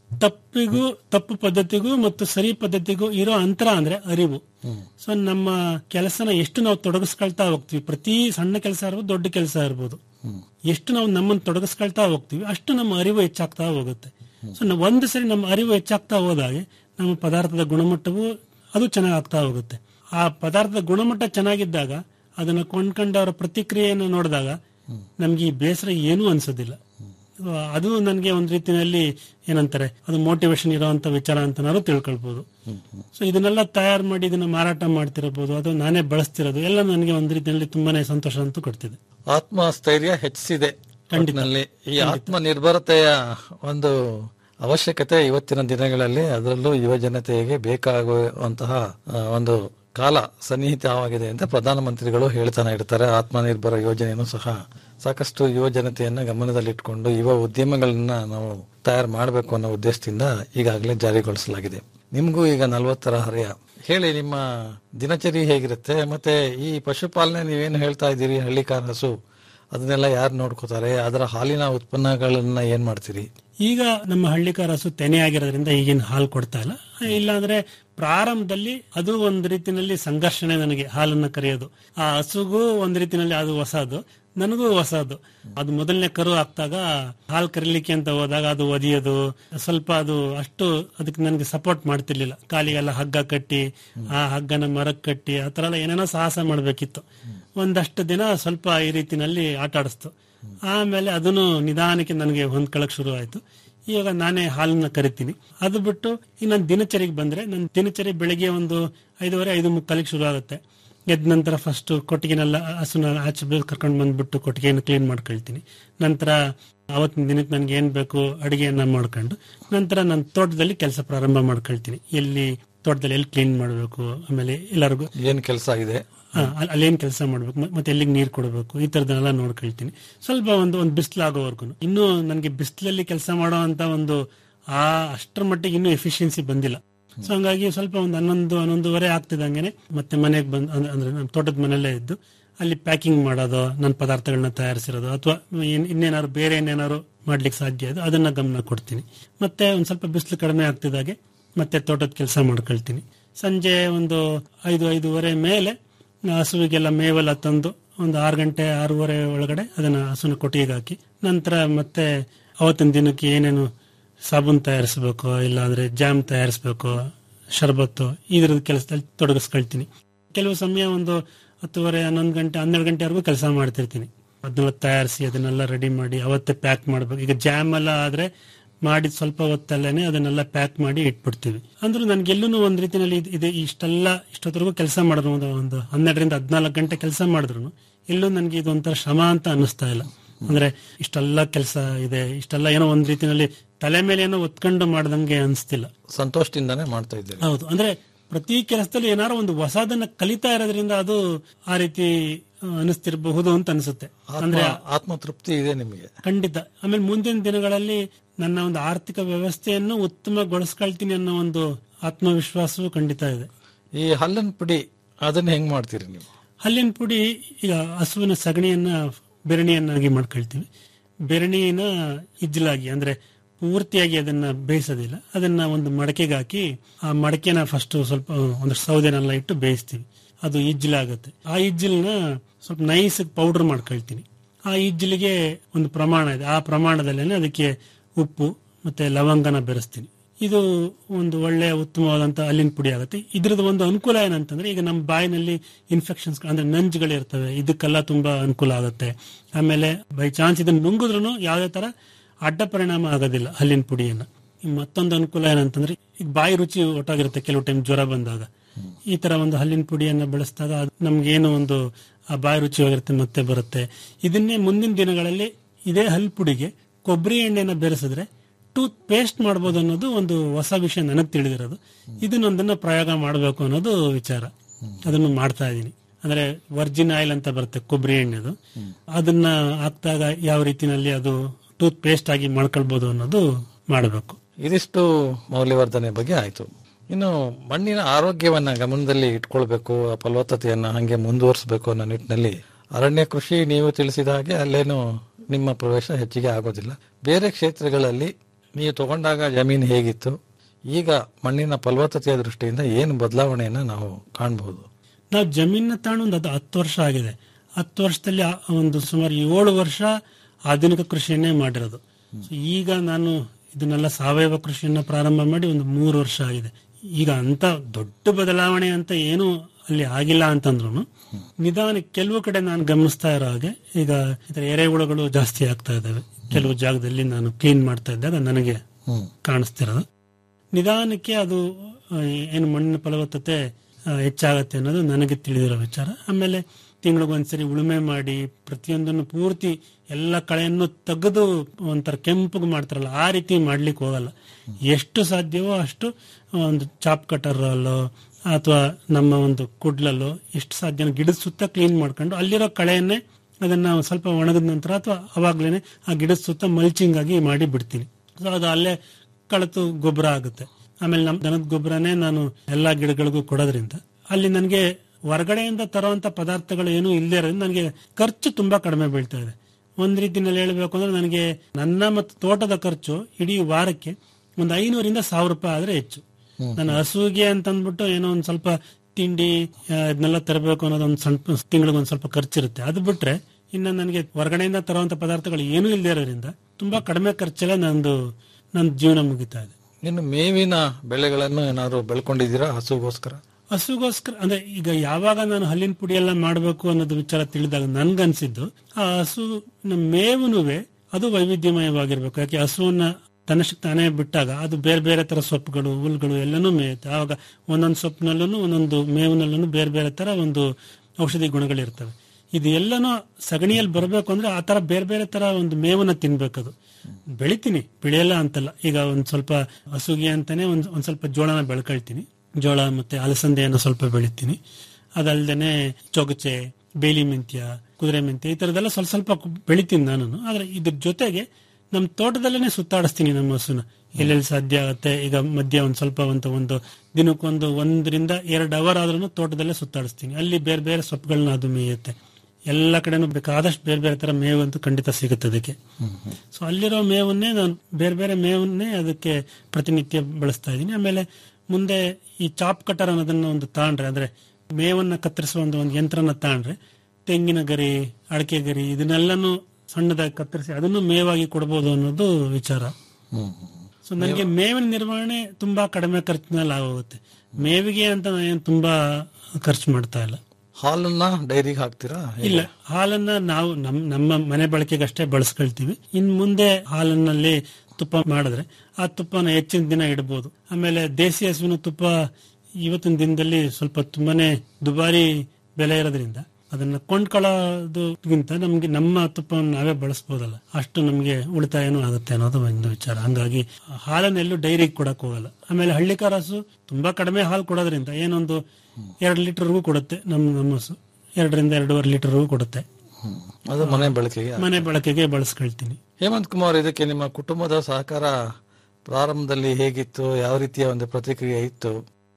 ತಪ್ಪಿಗೂ ತಪ್ಪು ಪದ್ಧತಿಗೂ ಮತ್ತು ಸರಿ ಪದ್ಧತಿಗೂ ಇರೋ ಅಂತರ ಅಂದ್ರೆ ಅರಿವು ಸೊ ನಮ್ಮ ಕೆಲಸನ ಎಷ್ಟು ನಾವು ತೊಡಗಿಸ್ಕೊಳ್ತಾ ಹೋಗ್ತೀವಿ ಪ್ರತಿ ಸಣ್ಣ ಕೆಲಸ ಇರ್ಬೋದು ದೊಡ್ಡ ಕೆಲಸ ಇರ್ಬೋದು ಎಷ್ಟು ನಾವು ನಮ್ಮನ್ನು ತೊಡಗಿಸ್ಕೊಳ್ತಾ ಹೋಗ್ತೀವಿ ಅಷ್ಟು ನಮ್ಮ ಅರಿವು ಹೆಚ್ಚಾಗ್ತಾ ಹೋಗುತ್ತೆ ಸೊ ನಾವು ಒಂದು ಸರಿ ನಮ್ಮ ಅರಿವು ಹೆಚ್ಚಾಗ್ತಾ ಹೋದಾಗೆ ನಮ್ಮ ಪದಾರ್ಥದ ಗುಣಮಟ್ಟವು ಅದು ಚೆನ್ನಾಗಿ ಆಗ್ತಾ ಹೋಗುತ್ತೆ ಆ ಪದಾರ್ಥದ ಗುಣಮಟ್ಟ ಚೆನ್ನಾಗಿದ್ದಾಗ ಅದನ್ನ ಕೊಂಡ್ಕೊಂಡವರ ಪ್ರತಿಕ್ರಿಯೆಯನ್ನು ನೋಡಿದಾಗ ನಮ್ಗೆ ಈ ಬೇಸರ ಏನೂ ಅನ್ಸೋದಿಲ್ಲ So, ಅದು ನನಗೆ ಒಂದ್ ರೀತಿಯಲ್ಲಿ ಏನಂತಾರೆ ಅದು ಮೋಟಿವೇಶನ್ ಇರೋಂತ ವಿಚಾರ ಅಂತ ನಾವು ತಿಳ್ಕೊಳ್ಬಹುದು ಸೊ ಇದನ್ನೆಲ್ಲ ತಯಾರು ಮಾಡಿ ಇದನ್ನ ಮಾರಾಟ ಮಾಡ್ತಿರಬಹುದು ಅದು ನಾನೇ ಬಳಸ್ತಿರೋದು ಎಲ್ಲ ನನಗೆ ಒಂದ್ ರೀತಿಯಲ್ಲಿ ತುಂಬಾನೇ ಸಂತೋಷ ಅಂತೂ ಕೊಡ್ತಿದೆ ಆತ್ಮಸ್ಥೈರ್ಯ ಹೆಚ್ಚಿಸಿದೆ ಒಟ್ಟಿನಲ್ಲಿ ಈ ಆತ್ಮ ನಿರ್ಭರತೆಯ ಒಂದು ಅವಶ್ಯಕತೆ ಇವತ್ತಿನ ದಿನಗಳಲ್ಲಿ ಅದರಲ್ಲೂ ಯುವ ಜನತೆಗೆ ಬೇಕಾಗುವಂತಹ ಆ, ಒಂದು ಕಾಲ ಸನ್ನಿಹಿತವಾಗಿದೆ ಅಂತ ಪ್ರಧಾನಮಂತ್ರಿಗಳು ಹೇಳ್ತಾನೆ ಇರ್ತಾರೆ ಆತ್ಮನಿರ್ಭರ ಯೋಜನೆಯನ್ನು ಸಹ ಸಾಕಷ್ಟು ಯುವ ಜನತೆಯನ್ನ ಗಮನದಲ್ಲಿಟ್ಕೊಂಡು ಯುವ ಉದ್ಯಮಗಳನ್ನ ನಾವು ತಯಾರು ಮಾಡಬೇಕು ಅನ್ನೋ ಉದ್ದೇಶದಿಂದ ಈಗಾಗಲೇ ಜಾರಿಗೊಳಿಸಲಾಗಿದೆ ನಿಮಗೂ ಈಗ ನಲವತ್ತರ ಹರೆಯ ಹೇಳಿ ನಿಮ್ಮ ದಿನಚರಿ ಹೇಗಿರುತ್ತೆ ಮತ್ತೆ ಈ ಪಶುಪಾಲನೆ ನೀವೇನು ಹೇಳ್ತಾ ಇದ್ದೀರಿ ಹಳ್ಳಿಕಾರ ಹಸು ಅದನ್ನೆಲ್ಲ ಯಾರು ನೋಡ್ಕೋತಾರೆ ಅದರ ಹಾಲಿನ ಉತ್ಪನ್ನಗಳನ್ನ ಏನ್ ಮಾಡ್ತೀರಿ ಈಗ ನಮ್ಮ ಹಳ್ಳಿಕಾರ ಹಸು ತೆನೆ ಆಗಿರೋದ್ರಿಂದ ಈಗಿನ ಹಾಲು ಕೊಡ್ತಾ ಇಲ್ಲ ಇಲ್ಲಾಂದ್ರೆ ಪ್ರಾರಂಭದಲ್ಲಿ ಅದು ಒಂದ್ ರೀತಿನಲ್ಲಿ ಸಂಘರ್ಷಣೆ ನನಗೆ ಹಾಲನ್ನ ಕರೆಯೋದು ಆ ಹಸುಗೂ ಒಂದ್ ರೀತಿನಲ್ಲಿ ಅದು ಹೊಸದು ನನಗೂ ಹೊಸದು ಅದು ಮೊದಲನೇ ಕರು ಹಾಕ್ದಾಗ ಹಾಲು ಕರೀಲಿಕ್ಕೆ ಅಂತ ಹೋದಾಗ ಅದು ಒದಿಯೋದು ಸ್ವಲ್ಪ ಅದು ಅಷ್ಟು ಅದಕ್ಕೆ ನನಗೆ ಸಪೋರ್ಟ್ ಮಾಡ್ತಿರ್ಲಿಲ್ಲ ಕಾಲಿಗೆಲ್ಲ ಹಗ್ಗ ಕಟ್ಟಿ ಆ ಹಗ್ಗನ ಮರಕ್ಕೆ ಕಟ್ಟಿ ಆ ತರ ಎಲ್ಲ ಏನೇನೋ ಸಾಹಸ ಮಾಡ್ಬೇಕಿತ್ತು ಒಂದಷ್ಟು ದಿನ ಸ್ವಲ್ಪ ಈ ರೀತಿನಲ್ಲಿ ಆಟ ಆಡಿಸ್ತು ಆಮೇಲೆ ಅದನ್ನು ನಿಧಾನಕ್ಕೆ ನನಗೆ ಹೊಂದ್ಕೊಳಕ್ ಶುರು ಆಯ್ತು ಇವಾಗ ನಾನೇ ಹಾಲನ್ನ ಕರಿತೀನಿ ಅದು ಬಿಟ್ಟು ಈ ನನ್ನ ದಿನಚರಿಗೆ ಬಂದ್ರೆ ನನ್ನ ದಿನಚರಿ ಬೆಳಿಗ್ಗೆ ಒಂದು ಐದುವರೆ ಐದು ಮುಕ್ಕಾಲಿಗೆ ಶುರು ಆಗುತ್ತೆ ಎದ್ದ ನಂತರ ಫಸ್ಟ್ ಕೊಟ್ಟಿಗೆನೆಲ್ಲ ಹಸುನ ಆಚೆ ಬೇಗ ಕರ್ಕೊಂಡು ಬಂದ್ಬಿಟ್ಟು ಕೊಟ್ಟಿಗೆಯನ್ನು ಕ್ಲೀನ್ ಮಾಡ್ಕೊಳ್ತೀನಿ ನಂತರ ಅವತ್ತಿನ ದಿನಕ್ಕೆ ನನ್ಗೆ ಏನ್ ಬೇಕು ಅಡಿಗೆಯನ್ನ ಮಾಡ್ಕೊಂಡು ನಂತರ ನನ್ನ ತೋಟದಲ್ಲಿ ಕೆಲಸ ಪ್ರಾರಂಭ ಮಾಡ್ಕೊಳ್ತೀನಿ ಎಲ್ಲಿ ತೋಟದಲ್ಲಿ ಎಲ್ಲಿ ಕ್ಲೀನ್ ಮಾಡಬೇಕು ಆಮೇಲೆ ಎಲ್ಲರಿಗೂ ಏನ್ ಕೆಲಸ ಇದೆ ಆ, ಅಲ್- ಅಲ್ಲೇನ್ ಕೆಲಸ ಮಾಡ್ಬೇಕು ಮ- ಮತ್ತೆ ಎಲ್ಲಿಗೆ ನೀರ್ ಕೊಡಬೇಕು ಈ ತರದನ್ನೆಲ್ಲ ನೋಡ್ಕೊಳ್ತೀನಿ ಸ್ವಲ್ಪ ಒಂದು ಒಂದು ಬಿಸಿಲಾಗೋವರೆಗೂ ಇನ್ನು ನನಗೆ ಬಿಸಿಲಲ್ಲಿ ಕೆಲಸ ಮಾಡೋ ಅಂತ ಒಂದು ಆ ಅಷ್ಟರ ಮಟ್ಟಿಗೆ ಇನ್ನೂ ಎಫಿಷಿಯನ್ಸಿ ಬಂದಿಲ್ಲ ಸೊ ಹಂಗಾಗಿ ಸ್ವಲ್ಪ ಒಂದು ಹನ್ನೊಂದು ಹನ್ನೊಂದುವರೆ ಆಗ್ತಿದಂಗೆನೆ ಮತ್ತೆ ಮನೆಗೆ ಬಂದ್ ಅಂದ್ರೆ- ಅಂದ್ರೆ ನಮ್ಮ ತೋಟದ ಮನೆಯಲ್ಲೇ ಇದ್ದು ಅಲ್ಲಿ ಪ್ಯಾಕಿಂಗ್ ಮಾಡೋದು ನನ್ನ ಪದಾರ್ಥಗಳನ್ನ ತಯಾರಿಸಿರೋದು ಅಥವಾ ಇನ್ನೇನಾದ್ರು ಬೇರೆ ಏನೇನಾದ್ರು ಮಾಡ್ಲಿಕ್ಕೆ ಸಾಧ್ಯ ಇದೆ ಅದನ್ನ ಗಮನ ಕೊಡ್ತೀನಿ ಮತ್ತೆ ಒಂದ್ ಸ್ವಲ್ಪ ಬಿಸಿಲು ಕಡಿಮೆ ಆಗ್ತಿದ್ದಾಗೆ ಮತ್ತೆ ತೋಟದ ಕೆಲಸ ಮಾಡ್ಕೊಳ್ತೀನಿ ಸಂಜೆ ಒಂದು ಐದು ಐದೂವರೆ ಮೇಲೆ ಹಸುವಿಗೆಲ್ಲ ಮೇವೆಲ್ಲ ತಂದು ಒಂದು ಆರು ಗಂಟೆ ಆರೂವರೆ ಒಳಗಡೆ ಅದನ್ನ ಹಸುನ ಕೊಟ್ಟಿಗೆ ಹಾಕಿ ನಂತರ ಮತ್ತೆ ಅವತ್ತಿನ ದಿನಕ್ಕೆ ಏನೇನು ಸಾಬೂನ್ ತಯಾರಿಸಬೇಕು ಇಲ್ಲಾಂದ್ರೆ ಜಾಮ್ ತಯಾರಿಸಬೇಕು ಶರ್ಬತ್ತು ಇದ್ರದ ಕೆಲಸದಲ್ಲಿ ತೊಡಗಿಸ್ಕೊಳ್ತೀನಿ ಕೆಲವು ಸಮಯ ಒಂದು ಹತ್ತುವರೆ ಹನ್ನೊಂದು ಗಂಟೆ ಹನ್ನೆರಡು ಗಂಟೆವರೆಗೂ ಕೆಲಸ ಮಾಡ್ತಿರ್ತೀನಿ ಅದನ್ನೆಲ್ಲ ತಯಾರಿಸಿ ಅದನ್ನೆಲ್ಲ ರೆಡಿ ಮಾಡಿ ಅವತ್ತೇ ಪ್ಯಾಕ್ ಮಾಡ್ಬೇಕು ಈಗ ಜಾಮ್ ಎಲ್ಲ ಆದ್ರೆ ಮಾಡಿದ ಸ್ವಲ್ಪ ಹೊತ್ತಲ್ಲೇನೆ ಅದನ್ನೆಲ್ಲ ಪ್ಯಾಕ್ ಮಾಡಿ ಇಟ್ಬಿಡ್ತೀವಿ ಅಂದ್ರೂ ನನ್ಗೆಲ್ಲೂ ಒಂದ್ ರೀತಿನಲ್ಲಿ ಇದ್- ಇದೆ ಇಷ್ಟೆಲ್ಲ ಇಷ್ಟೊತ್ತರೆಗೂ ಕೆಲಸ ಮಾಡಿದ್ರು ಒಂದು ಒಂದು ಹನ್ನೆರಡರಿಂದ ಹದಿನಾಲ್ಕು ಗಂಟೆ ಕೆಲಸ ಮಾಡಿದ್ರು ಎಲ್ಲೂ ನನ್ಗೆ ಇದೊಂಥರ ಶ್ರಮ ಅಂತ ಅನ್ನಿಸ್ತಾ ಇಲ್ಲ ಅಂದ್ರೆ ಇಷ್ಟೆಲ್ಲ ಕೆಲಸ ಇದೆ ಇಷ್ಟೆಲ್ಲ ಏನೋ ಒಂದ್ ರೀತಿನಲ್ಲಿ ತಲೆ ಮೇಲೆ ಏನೋ ಒತ್ಕೊಂಡು ಮಾಡ್ದಂಗೆ ಅನಿಸ್ತಿಲ್ಲ ಸಂತೋಷದಿಂದಾನೇ ಮಾಡ್ತಾ ಇದ್ದೀರಿ ಹೌದು ಅಂದ್ರೆ ಪ್ರತಿ ಕೆಲಸದಲ್ಲಿ ಏನಾರು ಒಂದು ಹೊಸದನ್ನ ಕಲಿತಾ ಇರೋದ್ರಿಂದ ಅದು ಆ ರೀತಿ ಆ, ಅನಿಸ್ತಿರಬಹುದು ಅಂತ ಅನಿಸುತ್ತೆ ಅಂದ್ರೆ ಆತ್ಮ ತೃಪ್ತಿ ಇದೆ ನಿಮಗೆ ಖಂಡಿತ ಆಮೇಲೆ ಮುಂದಿನ ದಿನಗಳಲ್ಲಿ ನನ್ನ ಒಂದು ಆರ್ಥಿಕ ವ್ಯವಸ್ಥೆಯನ್ನು ಉತ್ತಮಗೊಳಿಸ್ಕೊಳ್ತೀನಿ ಅನ್ನೋ ಒಂದು ಆತ್ಮವಿಶ್ವಾಸವೂ ಖಂಡಿತ ಇದೆ ಈ ಹಲ್ಲನ್ ಪುಡಿ ಅದನ್ನ ಹೆಂಗ್ ಮಾಡ್ತೀರಿ ನೀವು ಹಲ್ಲಿನ ಪುಡಿ ಈಗ ಹಸುವಿನ ಸಗಣಿಯನ್ನ ಬೆರಣಿಯನ್ನಾಗಿ ಮಾಡ್ಕೊಳ್ತೀವಿ ಬೆರಣಿನ ಇಜ್ಜಲಾಗಿ ಅಂದ್ರೆ ಪೂರ್ತಿಯಾಗಿ ಅದನ್ನ ಬೇಯಿಸೋದಿಲ್ಲ ಅದನ್ನ ಒಂದು ಮಡಕೆಗೆ ಹಾಕಿ ಆ ಮಡಕೆನ ಫಸ್ಟ್ ಸ್ವಲ್ಪ ಒಂದು ಸೌದೆನೆಲ್ಲ ಇಟ್ಟು ಬೇಯಿಸ್ತೀವಿ ಅದು ಇಜ್ಜಲಾಗುತ್ತೆ ಆ ಇಜ್ಜಲ್ನ ಸ್ವಲ್ಪ ನೈಸ್ ಪೌಡರ್ ಮಾಡ್ಕೊಳ್ತೀನಿ ಆ ಇಜ್ಜಲಿಗೆ ಒಂದು ಪ್ರಮಾಣ ಇದೆ ಆ ಪ್ರಮಾಣದಲ್ಲೇನೆ ಅದಕ್ಕೆ ಉಪ್ಪು ಮತ್ತೆ ಲವಂಗನ ಬೆರೆಸ್ತೀನಿ ಇದು ಒಂದು ಒಳ್ಳೆಯ ಉತ್ತಮವಾದಂತ ಹಲ್ಲಿನ ಪುಡಿ ಆಗುತ್ತೆ ಇದ್ರದ್ದು ಒಂದು ಅನುಕೂಲ ಏನಂತಂದ್ರೆ ಈಗ ನಮ್ಮ ಬಾಯಿನಲ್ಲಿ ಇನ್ಫೆಕ್ಷನ್ಸ್ ಅಂದ್ರೆ ನಂಜುಗಳು ಇರ್ತವೆ ಇದಕ್ಕೆಲ್ಲ ತುಂಬಾ ಅನುಕೂಲ ಆಗುತ್ತೆ ಆಮೇಲೆ ಬೈ ಚಾನ್ಸ್ ಇದನ್ನ ನುಂಗಿದ್ರು ಯಾವುದೇ ತರ ಅಡ್ಡ ಪರಿಣಾಮ ಆಗೋದಿಲ್ಲ ಹಲ್ಲಿನ ಪುಡಿಯನ್ನ ಈ ಮತ್ತೊಂದು ಅನುಕೂಲ ಏನಂತಂದ್ರೆ ಈಗ ಬಾಯಿ ರುಚಿ ಒಟ್ಟಾಗಿರುತ್ತೆ ಕೆಲವು ಟೈಮ್ ಜ್ವರ ಬಂದಾಗ ಈ ತರ ಒಂದು ಹಲ್ಲಿನ ಪುಡಿಯನ್ನ ಬೆಳೆಸಿದಾಗ ಅದು ನಮ್ಗೇನು ಒಂದು ಆ ಬಾಯಿ ರುಚಿ ಹೋಗಿರುತ್ತೆ ಮತ್ತೆ ಬರುತ್ತೆ ಇದನ್ನೇ ಮುಂದಿನ ದಿನಗಳಲ್ಲಿ ಇದೇ ಹಲ್ಲು ಪುಡಿಗೆ ಕೊಬ್ಬರಿ ಎಣ್ಣೆನ ಬೆರೆಸಿದ್ರೆ ಟೂತ್ ಪೇಸ್ಟ್ ಮಾಡ್ಬೋದು ಅನ್ನೋದು ಒಂದು ಹೊಸ ವಿಷಯ ನನಗೆ ತಿಳಿದಿರೋದು ಇದನ್ನೊಂದನ್ನ ಪ್ರಯೋಗ ಮಾಡಬೇಕು ಅನ್ನೋದು ವಿಚಾರ ಅದನ್ನು ಮಾಡ್ತಾ ಇದ್ದೀನಿ ಅಂದ್ರೆ ವರ್ಜಿನ್ ಆಯಿಲ್ ಅಂತ ಬರುತ್ತೆ ಕೊಬ್ಬರಿ ಎಣ್ಣೆದು ಅದನ್ನ ಹಾಕ್ದಾಗ ಯಾವ ರೀತಿನಲ್ಲಿ ಅದು ಟೂತ್ ಪೇಸ್ಟ್ ಆಗಿ ಮಾಡ್ಕೊಳ್ಬಹುದು ಅನ್ನೋದು ಮಾಡಬೇಕು ಇದಿಷ್ಟು ಮೌಲ್ಯವರ್ಧನೆ ಬಗ್ಗೆ ಆಯ್ತು ಇನ್ನು ಮಣ್ಣಿನ ಆರೋಗ್ಯವನ್ನ ಗಮನದಲ್ಲಿ ಇಟ್ಕೊಳ್ಬೇಕು ಆ ಫಲವತ್ತತೆಯನ್ನ ಹಂಗೆ ಮುಂದುವರಿಸಬೇಕು ಅನ್ನೋ ನಿಟ್ಟಿನಲ್ಲಿ ಅರಣ್ಯ ಕೃಷಿ ನೀವು ತಿಳಿಸಿದ ಹಾಗೆ ಅಲ್ಲೇನು ನಿಮ್ಮ ಪ್ರವೇಶ ಹೆಚ್ಚಿಗೆ ಆಗೋದಿಲ್ಲ ಬೇರೆ ಕ್ಷೇತ್ರಗಳಲ್ಲಿ ನೀವು ತಗೊಂಡಾಗ ಜಮೀನು ಹೇಗಿತ್ತು ಈಗ ಮಣ್ಣಿನ ಫಲವತ್ತತೆಯ ದೃಷ್ಟಿಯಿಂದ ಏನು ಬದಲಾವಣೆಯನ್ನ ನಾವು ಕಾಣಬಹುದು ನಾವು ಜಮೀನ ತಾಣ ಒಂದು ಅದು ಹತ್ತು ವರ್ಷ ಆಗಿದೆ ಹತ್ತು ವರ್ಷದಲ್ಲಿ ಆ ಒಂದು ಸುಮಾರು ಏಳು ವರ್ಷ ಆಧುನಿಕ ಕೃಷಿಯನ್ನೇ ಮಾಡಿರೋದು So ಈಗ ನಾನು ಇದನ್ನೆಲ್ಲ ಸಾವಯವ ಕೃಷಿಯನ್ನ ಪ್ರಾರಂಭ ಮಾಡಿ ಒಂದು ಮೂರು ವರ್ಷ ಆಗಿದೆ ಈಗ ಅಂತ ದೊಡ್ಡ ಬದಲಾವಣೆ ಅಂತ ಏನು ಅಲ್ಲಿ ಆಗಿಲ್ಲ ಅಂತಂದ್ರು ನಿಧಾನ ಕೆಲವು ಕಡೆ ನಾನು ಗಮನಿಸ್ತಾ ಇರೋ ಹಾಗೆ ಈಗ ಈ ತರ ಎರೆಹುಳುಗಳು ಜಾಸ್ತಿ ಆಗ್ತಾ ಇದ್ದಾವೆ ಕೆಲವು ಜಾಗದಲ್ಲಿ ನಾನು ಕ್ಲೀನ್ ಮಾಡ್ತಾ ಇದ್ದಾಗ ನನಗೆ ಕಾಣಿಸ್ತಿರೋದು ನಿಧಾನಕ್ಕೆ ಅದು ಆ, ಏನು ಮಣ್ಣಿನ ಫಲವತ್ತತೆ ಆ, ಹೆಚ್ಚಾಗತ್ತೆ ಅನ್ನೋದು ನನಗೆ ತಿಳಿದಿರೋ ವಿಚಾರ ಆಮೇಲೆ ತಿಂಗಳಿಗೊಂದ್ಸರಿ ಉಳುಮೆ ಮಾಡಿ ಪ್ರತಿಯೊಂದನ್ನು ಪೂರ್ತಿ ಎಲ್ಲ ಕಳೆಯನ್ನು ತೆಗೆದು ಒಂಥರ ಕೆಂಪಗೆ ಮಾಡ್ತಾರಲ್ಲ ಆ ರೀತಿ ಮಾಡ್ಲಿಕ್ಕೆ ಹೋಗಲ್ಲ ಎಷ್ಟು ಸಾಧ್ಯವೋ ಅಷ್ಟು ಒಂದು ಚಾಪ್ ಕಟರಲ್ಲೋ ಅಥವಾ ನಮ್ಮ ಒಂದು ಕುಡ್ಲಲ್ಲೋ ಎಷ್ಟು ಸಾಧ್ಯ ಗಿಡದ ಸುತ್ತ ಕ್ಲೀನ್ ಮಾಡ್ಕೊಂಡು ಅಲ್ಲಿರೋ ಕಳೆಯನ್ನೇ ಅದನ್ನ ಸ್ವಲ್ಪ ಒಣಗಿದ ನಂತರ ಅಥವಾ ಅವಾಗ್ಲೇನೆ ಆ ಗಿಡದ ಸುತ್ತ ಮಲ್ಚಿಂಗ್ ಆಗಿ ಮಾಡಿ ಬಿಡ್ತೀನಿ ಸೊ ಅದು ಅಲ್ಲೇ ಕಳತು ಗೊಬ್ಬರ ಆಗುತ್ತೆ ಆಮೇಲೆ ನಮ್ಮ ದನದ ಗೊಬ್ಬರನೇ ನಾನು ಎಲ್ಲಾ ಗಿಡಗಳಿಗೂ ಕೊಡೋದ್ರಿಂದ ಅಲ್ಲಿ ನನಗೆ ಹೊರಗಡೆಯಿಂದ ತರುವಂತ ಪದಾರ್ಥಗಳು ಏನೂ ಇಲ್ಲದೆ ಇರೋದ್ರಿಂದ ನನಗೆ ಖರ್ಚು ತುಂಬಾ ಕಡಿಮೆ ಬೀಳ್ತಾ ಇದೆ ಒಂದ್ ರೀತಿನಲ್ಲಿ ಹೇಳ್ಬೇಕು ಅಂದ್ರೆ ನನಗೆ ನನ್ನ ಮತ್ತು ತೋಟದ ಖರ್ಚು ಇಡೀ ವಾರಕ್ಕೆ ಒಂದು ಐನೂರಿಂದ ಸಾವಿರ ರೂಪಾಯಿ ಆದ್ರೆ ಹೆಚ್ಚು ನನ್ನ ಹಸುವಿಗೆ ಅಂತ ಅಂದ್ಬಿಟ್ಟು ಏನೋ ಒಂದ್ ಸ್ವಲ್ಪ ತಿಂಡಿ ಆ, ಇದನ್ನೆಲ್ಲ ತರಬೇಕು ಅನ್ನೋದು ಒಂದು ಸ್ವಲ್ಪ ತಿಂಗಳಿಗೆ ಒಂದ್ ಸ್ವಲ್ಪ ಖರ್ಚಿರುತ್ತೆ ಅದು ಬಿಟ್ರೆ ಇನ್ನು ನನಗೆ ಹೊರಗಡೆಯಿಂದ ತರುವಂತ ಪದಾರ್ಥಗಳು ಏನೂ ಇಲ್ಲದೆ ಇರೋದ್ರಿಂದ ತುಂಬಾ ಕಡಿಮೆ ಖರ್ಚಲ್ಲೇ ನಂದು ನನ್ನ ಜೀವನ ಮುಗಿತಾ ಇದೆ ಇನ್ನು ಮೇವಿನ ಬೆಳೆಗಳನ್ನು ಏನಾದ್ರು ಬೆಳ್ಕೊಂಡಿದ್ದೀರಾ ಹಸುಗೋಸ್ಕರ ಹಸುಗೋಸ್ಕರ ಅಂದ್ರೆ ಈಗ ಯಾವಾಗ ನಾನು ಹಲ್ಲಿನ ಪುಡಿ ಎಲ್ಲ ಮಾಡಬೇಕು ಅನ್ನೋದು ವಿಚಾರ ತಿಳಿದಾಗ ನನ್ಗನ್ಸಿದ್ದು ಆ ಹಸು ಮೇವುನುವೆ ಅದು ವೈವಿಧ್ಯಮಯವಾಗಿರ್ಬೇಕು ಯಾಕೆ ಹಸುವನ್ನ ತನ್ನಷ್ಟಕ್ಕೆ ತಾನೇ ಬಿಟ್ಟಾಗ ಅದು ಬೇರೆ ಬೇರೆ ತರ ಸೊಪ್ಪುಗಳು ಹುಲ್ಗಳು ಎಲ್ಲನೂ ಮೇಯುತ್ತೆ ಆವಾಗ ಒಂದೊಂದು ಸೊಪ್ಪಿನಲ್ಲೂ ಒಂದೊಂದು ಮೇವಿನಲ್ಲೂ ಬೇರೆ ಬೇರೆ ತರ ಒಂದು ಔಷಧಿ ಗುಣಗಳಿರ್ತವೆ ಇದು ಎಲ್ಲನೂ ಸಗಣಿಯಲ್ಲಿ ಬರಬೇಕು ಅಂದ್ರೆ ಆ ತರ ಬೇರೆ ಬೇರೆ ತರ ಒಂದು ಮೇವನ್ನ ತಿನ್ಬೇಕದು ಬೆಳಿತೀನಿ ಬೆಳೆಯಲ್ಲ ಅಂತಲ್ಲ ಈಗ ಒಂದ್ ಸ್ವಲ್ಪ ಹಸುಗೆ ಅಂತಾನೆ ಒಂದ್ ಒಂದ್ ಸ್ವಲ್ಪ ಜೋಳನ ಬೆಳ್ಕೊಳ್ತೀನಿ ಜೋಳ ಮತ್ತೆ ಅಲಸಂದೆಯನ್ನು ಸ್ವಲ್ಪ ಬೆಳಿತೀನಿ ಅದಲ್ದೇನೆ ಚೊಗಚೆ ಬೇಲಿ ಮೆಂತ್ಯ ಕುದುರೆ ಮೆಂತ್ಯ ಈ ತರದೆಲ್ಲ ಸ್ವಲ್ಪ ಸ್ವಲ್ಪ ಬೆಳಿತೀನಿ ನಾನು ಆದ್ರೆ ಇದ್ರ ಜೊತೆಗೆ ನಮ್ಮ ತೋಟದಲ್ಲೇ ಸುತ್ತಾಡಿಸ್ತೀನಿ ನಮ್ಮ ಹಸುನ ಎಲ್ಲೆಲ್ಲಿ ಸಾಧ್ಯ ಆಗುತ್ತೆ ಈಗ ಮಧ್ಯ ಒಂದ್ ಸ್ವಲ್ಪ ಒಂದು ಒಂದು ದಿನಕ್ಕೊಂದು ಒಂದರಿಂದ ಎರಡು ಅವರ್ ಆದ್ರೂ ತೋಟದಲ್ಲೇ ಸುತ್ತಾಡಿಸ್ತೀನಿ ಅಲ್ಲಿ ಬೇರೆ ಬೇರೆ ಸೊಪ್ಪುಗಳನ್ನ ಅದು ಮೇಯುತ್ತೆ ಎಲ್ಲ ಕಡೆನೂ ಬೇಕಾದಷ್ಟು ಬೇರೆ ಬೇರೆ ತರ ಮೇವಂತೂ ಖಂಡಿತ ಸಿಗುತ್ತೆ ಅದಕ್ಕೆ ಸೊ ಅಲ್ಲಿರೋ ಮೇವನ್ನೇ ನಾನು ಬೇರೆ ಬೇರೆ ಮೇವನ್ನೇ ಅದಕ್ಕೆ ಪ್ರತಿನಿತ್ಯ ಬಳಸ್ತಾ ಇದ್ದೀನಿ ಆಮೇಲೆ ಮುಂದೆ ಈ ಚಾಪ್ ಕಟರ್ ಅನ್ನೋದನ್ನ ಒಂದು ತಾಂಡ್ರೆ ಅಂದ್ರೆ ಮೇವನ್ನ ಕತ್ತರಿಸುವ ಒಂದು ಒಂದು ಯಂತ್ರನ ತಾಂಡ್ರೆ ತೆಂಗಿನ ಗರಿ ಅಡಕೆ ಗರಿ ಇದನ್ನೆಲ್ಲನೂ ಸಣ್ಣದಾಗಿ ಕತ್ತರಿಸಿ ಅದನ್ನು ಮೇವಾಗಿ ಕೊಡಬಹುದು ಅನ್ನೋದು ವಿಚಾರ ಸೊ ನನಗೆ ಮೇವಿನ ನಿರ್ವಹಣೆ ತುಂಬಾ ಕಡಿಮೆ ಖರ್ಚಿನಲ್ಲಿ ಆಗೋಗುತ್ತೆ ಮೇವಿಗೆ ಅಂತ ನಾನು ತುಂಬಾ ಖರ್ಚು ಮಾಡ್ತಾ ಇಲ್ಲ ಹಾಲನ್ನ ಡೈರಿಗೆ ಹಾಕ್ತೀರಾ ಇಲ್ಲ ಹಾಲನ್ನ ನಾವು ನಮ್ ನಮ್ಮ ಮನೆ ಬಳಕೆಗೆ ಅಷ್ಟೇ ಬಳಸ್ಕೊಳ್ತೀವಿ ಇನ್ ಮುಂದೆ ಹಾಲನ್ನಲ್ಲಿ ತುಪ್ಪ ಮಾಡಿದ್ರೆ ಆ ತುಪ್ಪನ ಹೆಚ್ಚಿನ ದಿನ ಇಡಬಹುದು ಆಮೇಲೆ ದೇಸಿ ಹಸುವಿನ ತುಪ್ಪ ಇವತ್ತಿನ ದಿನದಲ್ಲಿ ಸ್ವಲ್ಪ ತುಂಬಾನೇ ದುಬಾರಿ ಬೆಲೆ ಇರೋದ್ರಿಂದ ಅದನ್ನ ಕೊಂಡ್ಕೊಳ್ಳೋದಕ್ಕಿಂತ ನಮ್ಗೆ ನಮ್ಮ ತುಪ್ಪವನ್ನು ನಾವೇ ಬಳಸಬಹುದಲ್ಲ ಅಷ್ಟು ನಮ್ಗೆ ಉಳಿತಾಯನೂ ಆಗುತ್ತೆ ಅನ್ನೋದು ಒಂದು ವಿಚಾರ ಹಂಗಾಗಿ ಹಾಲನ್ನೆಲ್ಲೂ ಡೈರಿಗೆ ಕೊಡಕ್ ಹೋಗಲ್ಲ ಆಮೇಲೆ ಹಳ್ಳಿಕಾರ ಹಸು ತುಂಬಾ ಕಡಿಮೆ ಹಾಲು ಕೊಡೋದ್ರಿಂದ ಏನೊಂದು ಎರಡು ಲೀಟರ್ಗೂ ಕೊಡುತ್ತೆ ನಮ್ಮ ನಮ್ಮ ಹಸು ಎರಡರಿಂದ ಎರಡೂವರೆ ಲೀಟರ್ಗೂ ಕೊಡುತ್ತೆ ಅದು ಮನೆ ಬಳಕೆಗೆ ಮನೆ ಬಳಕೆಗೆ ಬಳಸ್ಕೊಳ್ತೀನಿ ಹೇಮಂತ್ ಕುಮಾರ್ ಇದಕ್ಕೆ ನಿಮ್ಮ ಕುಟುಂಬದ ಸಹಕಾರ ಪ್ರಾರಂಭದಲ್ಲಿ ಹೇಗಿತ್ತು ಯಾವ ರೀತಿಯ ಒಂದು ಪ್ರತಿಕ್ರಿಯೆ ಇತ್ತು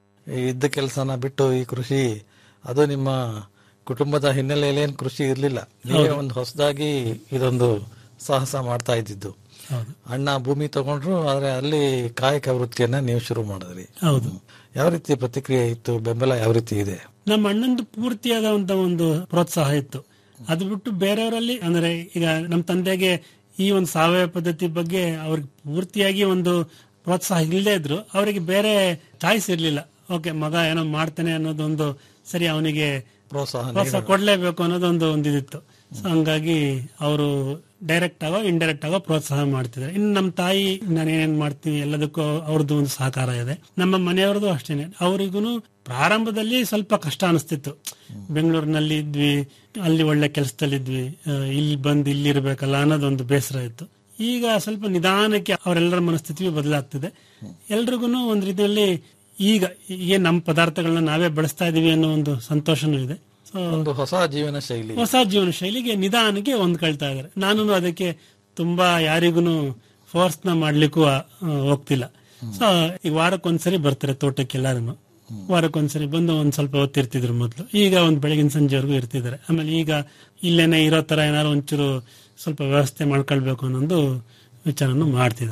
ಈ ಇದ್ದ ಕೆಲಸನ ಬಿಟ್ಟು ಈ ಕೃಷಿ ಅದು ನಿಮ್ಮ ಕುಟುಂಬದ ಹಿನ್ನೆಲೆಯಲ್ಲಿ ಏನು ಕೃಷಿ ಇರಲಿಲ್ಲ ನೀವೇ ಹೌದು. ಒಂದು ಹೊಸದಾಗಿ ಇದೊಂದು ಸಾಹಸ ಮಾಡ್ತಾ ಇದ್ದಿದ್ದು ಹೌದು ಅಣ್ಣ ಭೂಮಿ ತಗೊಂಡ್ರು ಆದ್ರೆ ಅಲ್ಲಿ ಕಾಯಕ ವೃತ್ತಿಯನ್ನ ನೀವು ಶುರು ಮಾಡಿದ್ರಿ ಹೌದು ಯಾವ ರೀತಿ ಪ್ರತಿಕ್ರಿಯೆ ಇತ್ತು ಬೆಂಬಲ ಯಾವ ರೀತಿ ಇದೆ ನಮ್ಮ ಅಣ್ಣಂದು ಪೂರ್ತಿಯಾದಂತ ಒಂದು ಪ್ರೋತ್ಸಾಹ ಇತ್ತು ಅದು ಬಿಟ್ಟು ಬೇರೆಯವರಲ್ಲಿ ಅಂದ್ರೆ ಈಗ ನಮ್ಮ ತಂದೆಗೆ ಈ ಒಂದು ಸಾವಯವ ಪದ್ಧತಿ ಬಗ್ಗೆ ಅವ್ರಿಗೆ ಪೂರ್ತಿಯಾಗಿ ಒಂದು ಪ್ರೋತ್ಸಾಹ ಇಲ್ಲದೆ ಇದ್ರು ಅವರಿಗೆ ಬೇರೆ ಚಾಯ್ಸ್ ಇರ್ಲಿಲ್ಲ ಓಕೆ ಮಗ ಏನೋ ಮಾಡ್ತಾನೆ ಅನ್ನೋದೊಂದು ಸರಿ ಅವನಿಗೆ ಪ್ರೋತ್ಸಾಹ ಪ್ರೋತ್ಸಾಹ ಕೊಡ್ಲೇಬೇಕು ಅನ್ನೋದೊಂದು ಒಂದಿದಿತ್ತು ಸೊ ಹಂಗಾಗಿ ಅವರು ಡೈರೆಕ್ಟ್ ಆಗೋ ಇಂಡೈರೆಕ್ಟ್ ಆಗೋ ಪ್ರೋತ್ಸಾಹ ಮಾಡ್ತಿದ್ದಾರೆ ಇನ್ನು ನಮ್ಮ ತಾಯಿ ನಾನು ಏನೇನ್ ಮಾಡ್ತೀನಿ ಎಲ್ಲದಕ್ಕೂ ಅವ್ರದ್ದು ಒಂದು ಸಹಕಾರ ಇದೆ ನಮ್ಮ ಮನೆಯವ್ರದ್ದು ಅಷ್ಟೇನೆ ಅವರಿಗೂ ಪ್ರಾರಂಭದಲ್ಲಿ ಸ್ವಲ್ಪ ಕಷ್ಟ ಅನಿಸ್ತಿತ್ತು ಬೆಂಗಳೂರಿನಲ್ಲಿ ಇದ್ವಿ ಅಲ್ಲಿ ಒಳ್ಳೆ ಕೆಲಸದಲ್ಲಿದ್ವಿ ಆ, ಇಲ್ಲಿ ಬಂದು ಇಲ್ಲಿ ಇರ್ಬೇಕಲ್ಲ ಅನ್ನೋದೊಂದು ಬೇಸರ ಇತ್ತು ಈಗ ಸ್ವಲ್ಪ ನಿಧಾನಕ್ಕೆ ಅವರೆಲ್ಲರ ಮನಸ್ಥಿತಿ ಬದಲಾಗ್ತಿದೆ ಎಲ್ರಿಗೂ ಒಂದ್ ರೀತಿಯಲ್ಲಿ ಈಗ ಏನ್ ನಮ್ಮ ಪದಾರ್ಥಗಳನ್ನ ನಾವೇ ಬಳಸ್ತಾ ಇದೀವಿ ಅನ್ನೋ ಒಂದು ಸಂತೋಷನೂ ಇದೆ ಸೊ ಒಂದು ಹೊಸ ಜೀವನ ಶೈಲಿ ಹೊಸ ಜೀವನ ಶೈಲಿಗೆ ನಿಧಾನಕ್ಕೆ ಹೊಂದ್ಕೊಳ್ತಾ ಇದಾರೆ ನಾನು ಅದಕ್ಕೆ ತುಂಬಾ ಯಾರಿಗೂ ಫೋರ್ಸ್ ನ ಮಾಡ್ಲಿಕ್ಕೂ ಆ, ಹೋಗ್ತಿಲ್ಲ ಸೊ ಈಗ ವಾರಕ್ಕೊಂದ್ಸರಿ ಬರ್ತಾರೆ ತೋಟಕ್ಕೆ ಎಲ್ಲಾರು ವಾರಕ್ಕೊಂದ್ಸರಿ ಬಂದು ಒಂದ್ ಸ್ವಲ್ಪ ಹೊತ್ತಿರ್ತಿದ್ರು ಮೊದ್ಲು ಈಗ ಒಂದ್ ಬೆಳಗಿನ ಸಂಜೆವರೆಗೂ ಇರ್ತಿದ್ದಾರೆ ಆಮೇಲೆ ಈಗ ಇಲ್ಲೇನೆ ಇರೋ ತರ ಏನಾದ್ರು ಒಂಚೂರು ಸ್ವಲ್ಪ ವ್ಯವಸ್ಥೆ ಮಾಡ್ಕೊಳ್ಬೇಕು ಅನ್ನೋದು ವಿಚಾರನು ಮಾಡ್ತಿದ್ದಾರೆ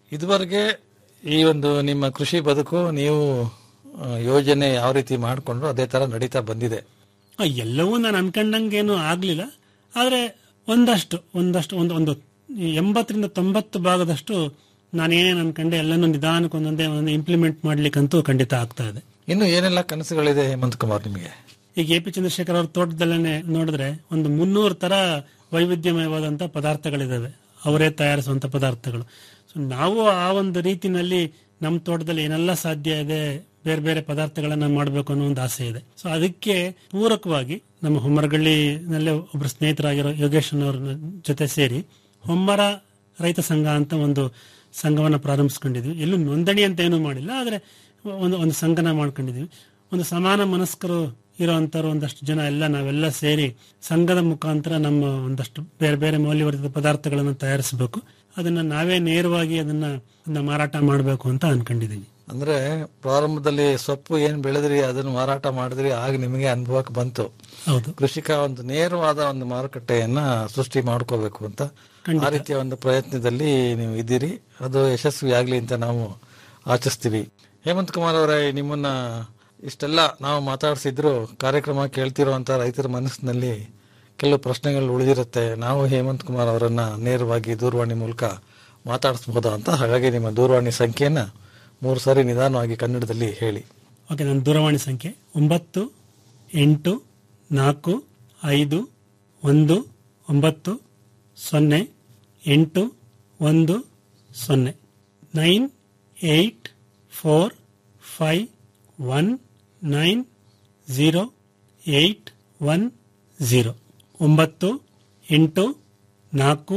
ಇದುವರೆಗೆ ಈ ಒಂದು ನಿಮ್ಮ ಕೃಷಿ ಬದುಕು ನೀವು ಆ, ಯೋಜನೆ ಯಾವ ರೀತಿ ಮಾಡಿಕೊಂಡ್ರು ಅದೇ ತರ ನಡೀತಾ ಬಂದಿದೆ ಆ, ಎಲ್ಲವೂ ನಾನು ಅನ್ಕೊಂಡಂಗೇನು ಆಗ್ಲಿಲ್ಲ ಆದ್ರೆ ಒಂದಷ್ಟು ಒಂದಷ್ಟು ಒಂದು ಒಂದು ಎಂಬತ್ತರಿಂದ ತೊಂಬತ್ತು ಭಾಗದಷ್ಟು ನಾನೇನೇನು ಅನ್ಕೊಂಡೆ ಎಲ್ಲನೂ ನಿಧಾನಕ್ಕೆ ಒಂದೊಂದೇ ಒಂದೊಂದೇ ಇಂಪ್ಲಿಮೆಂಟ್ ಮಾಡ್ಲಿಕ್ಕಂತೂ ಖಂಡಿತ ಆಗ್ತಾ ಇದೆ ಇನ್ನು ಏನೆಲ್ಲ ಕನಸುಗಳಿದೆ ಹೇಮಂತ್ ಕುಮಾರ್ ನಿಮಗೆ ಈಗ ಎ ಪಿ ಚಂದ್ರಶೇಖರ್ ಅವ್ರ ತೋಟದಲ್ಲೇ ನೋಡಿದ್ರೆ ಒಂದು ಮುನ್ನೂರು ತರ ವೈವಿಧ್ಯಮಯವಾದಂತ ಪದಾರ್ಥಗಳಿದಾವೆ ಅವರೇ ತಯಾರಿಸುವಂತ ಪದಾರ್ಥಗಳು ಸೊ ನಾವು ಆ ಒಂದು ರೀತಿನಲ್ಲಿ ನಮ್ಮ ತೋಟದಲ್ಲಿ ಏನೆಲ್ಲ ಸಾಧ್ಯ ಇದೆ ಬೇರೆ ಬೇರೆ ಪದಾರ್ಥಗಳನ್ನ ಮಾಡಬೇಕು ಅನ್ನೋ ಒಂದು ಆಸೆ ಇದೆ ಸೊ ಅದಕ್ಕೆ ಪೂರಕವಾಗಿ ನಮ್ಮ ಹೊಮ್ಮರಗಳ್ಳಿನಲ್ಲೇ ಒಬ್ಬರು ಸ್ನೇಹಿತರಾಗಿರೋ ಯೋಗೇಶ್ ಅವ್ರ ಜೊತೆ ಸೇರಿ ಹೊಮ್ಮರ ರೈತ ಸಂಘ ಅಂತ ಒಂದು ಸಂಘವನ್ನ ಪ್ರಾರಂಭಿಸ್ಕೊಂಡಿದ್ವಿ ಎಲ್ಲೂ ನೋಂದಣಿ ಅಂತ ಏನೂ ಮಾಡಿಲ್ಲ ಆದ್ರೆ ಒಂದು ಒಂದು ಸಂಘನ ಮಾಡ್ಕೊಂಡಿದ್ವಿ ಒಂದು ಸಮಾನ ಮನಸ್ಕರು ಇರೋಂಥವ್ರು ಒಂದಷ್ಟು ಜನ ಎಲ್ಲ ನಾವೆಲ್ಲ ಸೇರಿ ಸಂಘದ ಮುಖಾಂತರ ನಮ್ಮ ಒಂದಷ್ಟು ಬೇರೆ ಬೇರೆ ಮೌಲ್ಯವರ್ಧಿತ ಪದಾರ್ಥಗಳನ್ನು ತಯಾರಿಸಬೇಕು ಅದನ್ನ ನಾವೇ ನೇರವಾಗಿ ಅದನ್ನ ಅದನ್ನ ಮಾರಾಟ ಮಾಡಬೇಕು ಅಂತ ಅನ್ಕೊಂಡಿದೀವಿ ಅಂದ್ರೆ ಪ್ರಾರಂಭದಲ್ಲಿ ಸೊಪ್ಪು ಏನ್ ಬೆಳೆದ್ರಿ ಅದನ್ನು ಮಾರಾಟ ಮಾಡಿದ್ರಿ ಆಗ ನಿಮಗೆ ಅನುಭವಕ್ಕೆ ಬಂತು ಹೌದು ಕೃಷಿಕ ಒಂದು ನೇರವಾದ ಒಂದು ಮಾರುಕಟ್ಟೆಯನ್ನ ಸೃಷ್ಟಿ ಮಾಡ್ಕೋಬೇಕು ಅಂತ ಆ ರೀತಿಯ ಒಂದು ಪ್ರಯತ್ನದಲ್ಲಿ ನೀವು ಇದ್ದೀರಿ ಅದು ಯಶಸ್ವಿ ಆಗ್ಲಿ ಅಂತ ನಾವು ಆಚಿಸ್ತೀವಿ ಹೇಮಂತ್ ಕುಮಾರ್ ಅವರೇ ನಿಮ್ಮನ್ನ ಇಷ್ಟೆಲ್ಲ ನಾವು ಮಾತಾಡ್ಸಿದ್ರು ಕಾರ್ಯಕ್ರಮ ಕೇಳ್ತಿರುವಂತ ರೈತರ ಮನಸ್ಸಿನಲ್ಲಿ ಕೆಲವು ಪ್ರಶ್ನೆಗಳು ಉಳಿದಿರುತ್ತೆ ನಾವು ಹೇಮಂತ್ ಕುಮಾರ್ ಅವರನ್ನ ನೇರವಾಗಿ ದೂರವಾಣಿ ಮೂಲಕ ಮಾತಾಡಿಸಬಹುದಾ ಅಂತ ಹಾಗಾಗಿ ನಿಮ್ಮ ದೂರವಾಣಿ ಸಂಖ್ಯೆಯನ್ನ ಮೂರು ಸಾರಿ ನಿಧಾನವಾಗಿ ಕನ್ನಡದಲ್ಲಿ ಹೇಳಿ ಓಕೆ ನನ್ನ ದೂರವಾಣಿ ಸಂಖ್ಯೆ ಒಂಬತ್ತು ಎಂಟು ನಾಲ್ಕು ಐದು ಒಂದು ಒಂಬತ್ತು ಸೊನ್ನೆ ಎಂಟು ಒಂದು ಸೊನ್ನೆ nine eight four five one nine zero eight one zero ಒಂಬತ್ತು ಎಂಟು ನಾಲ್ಕು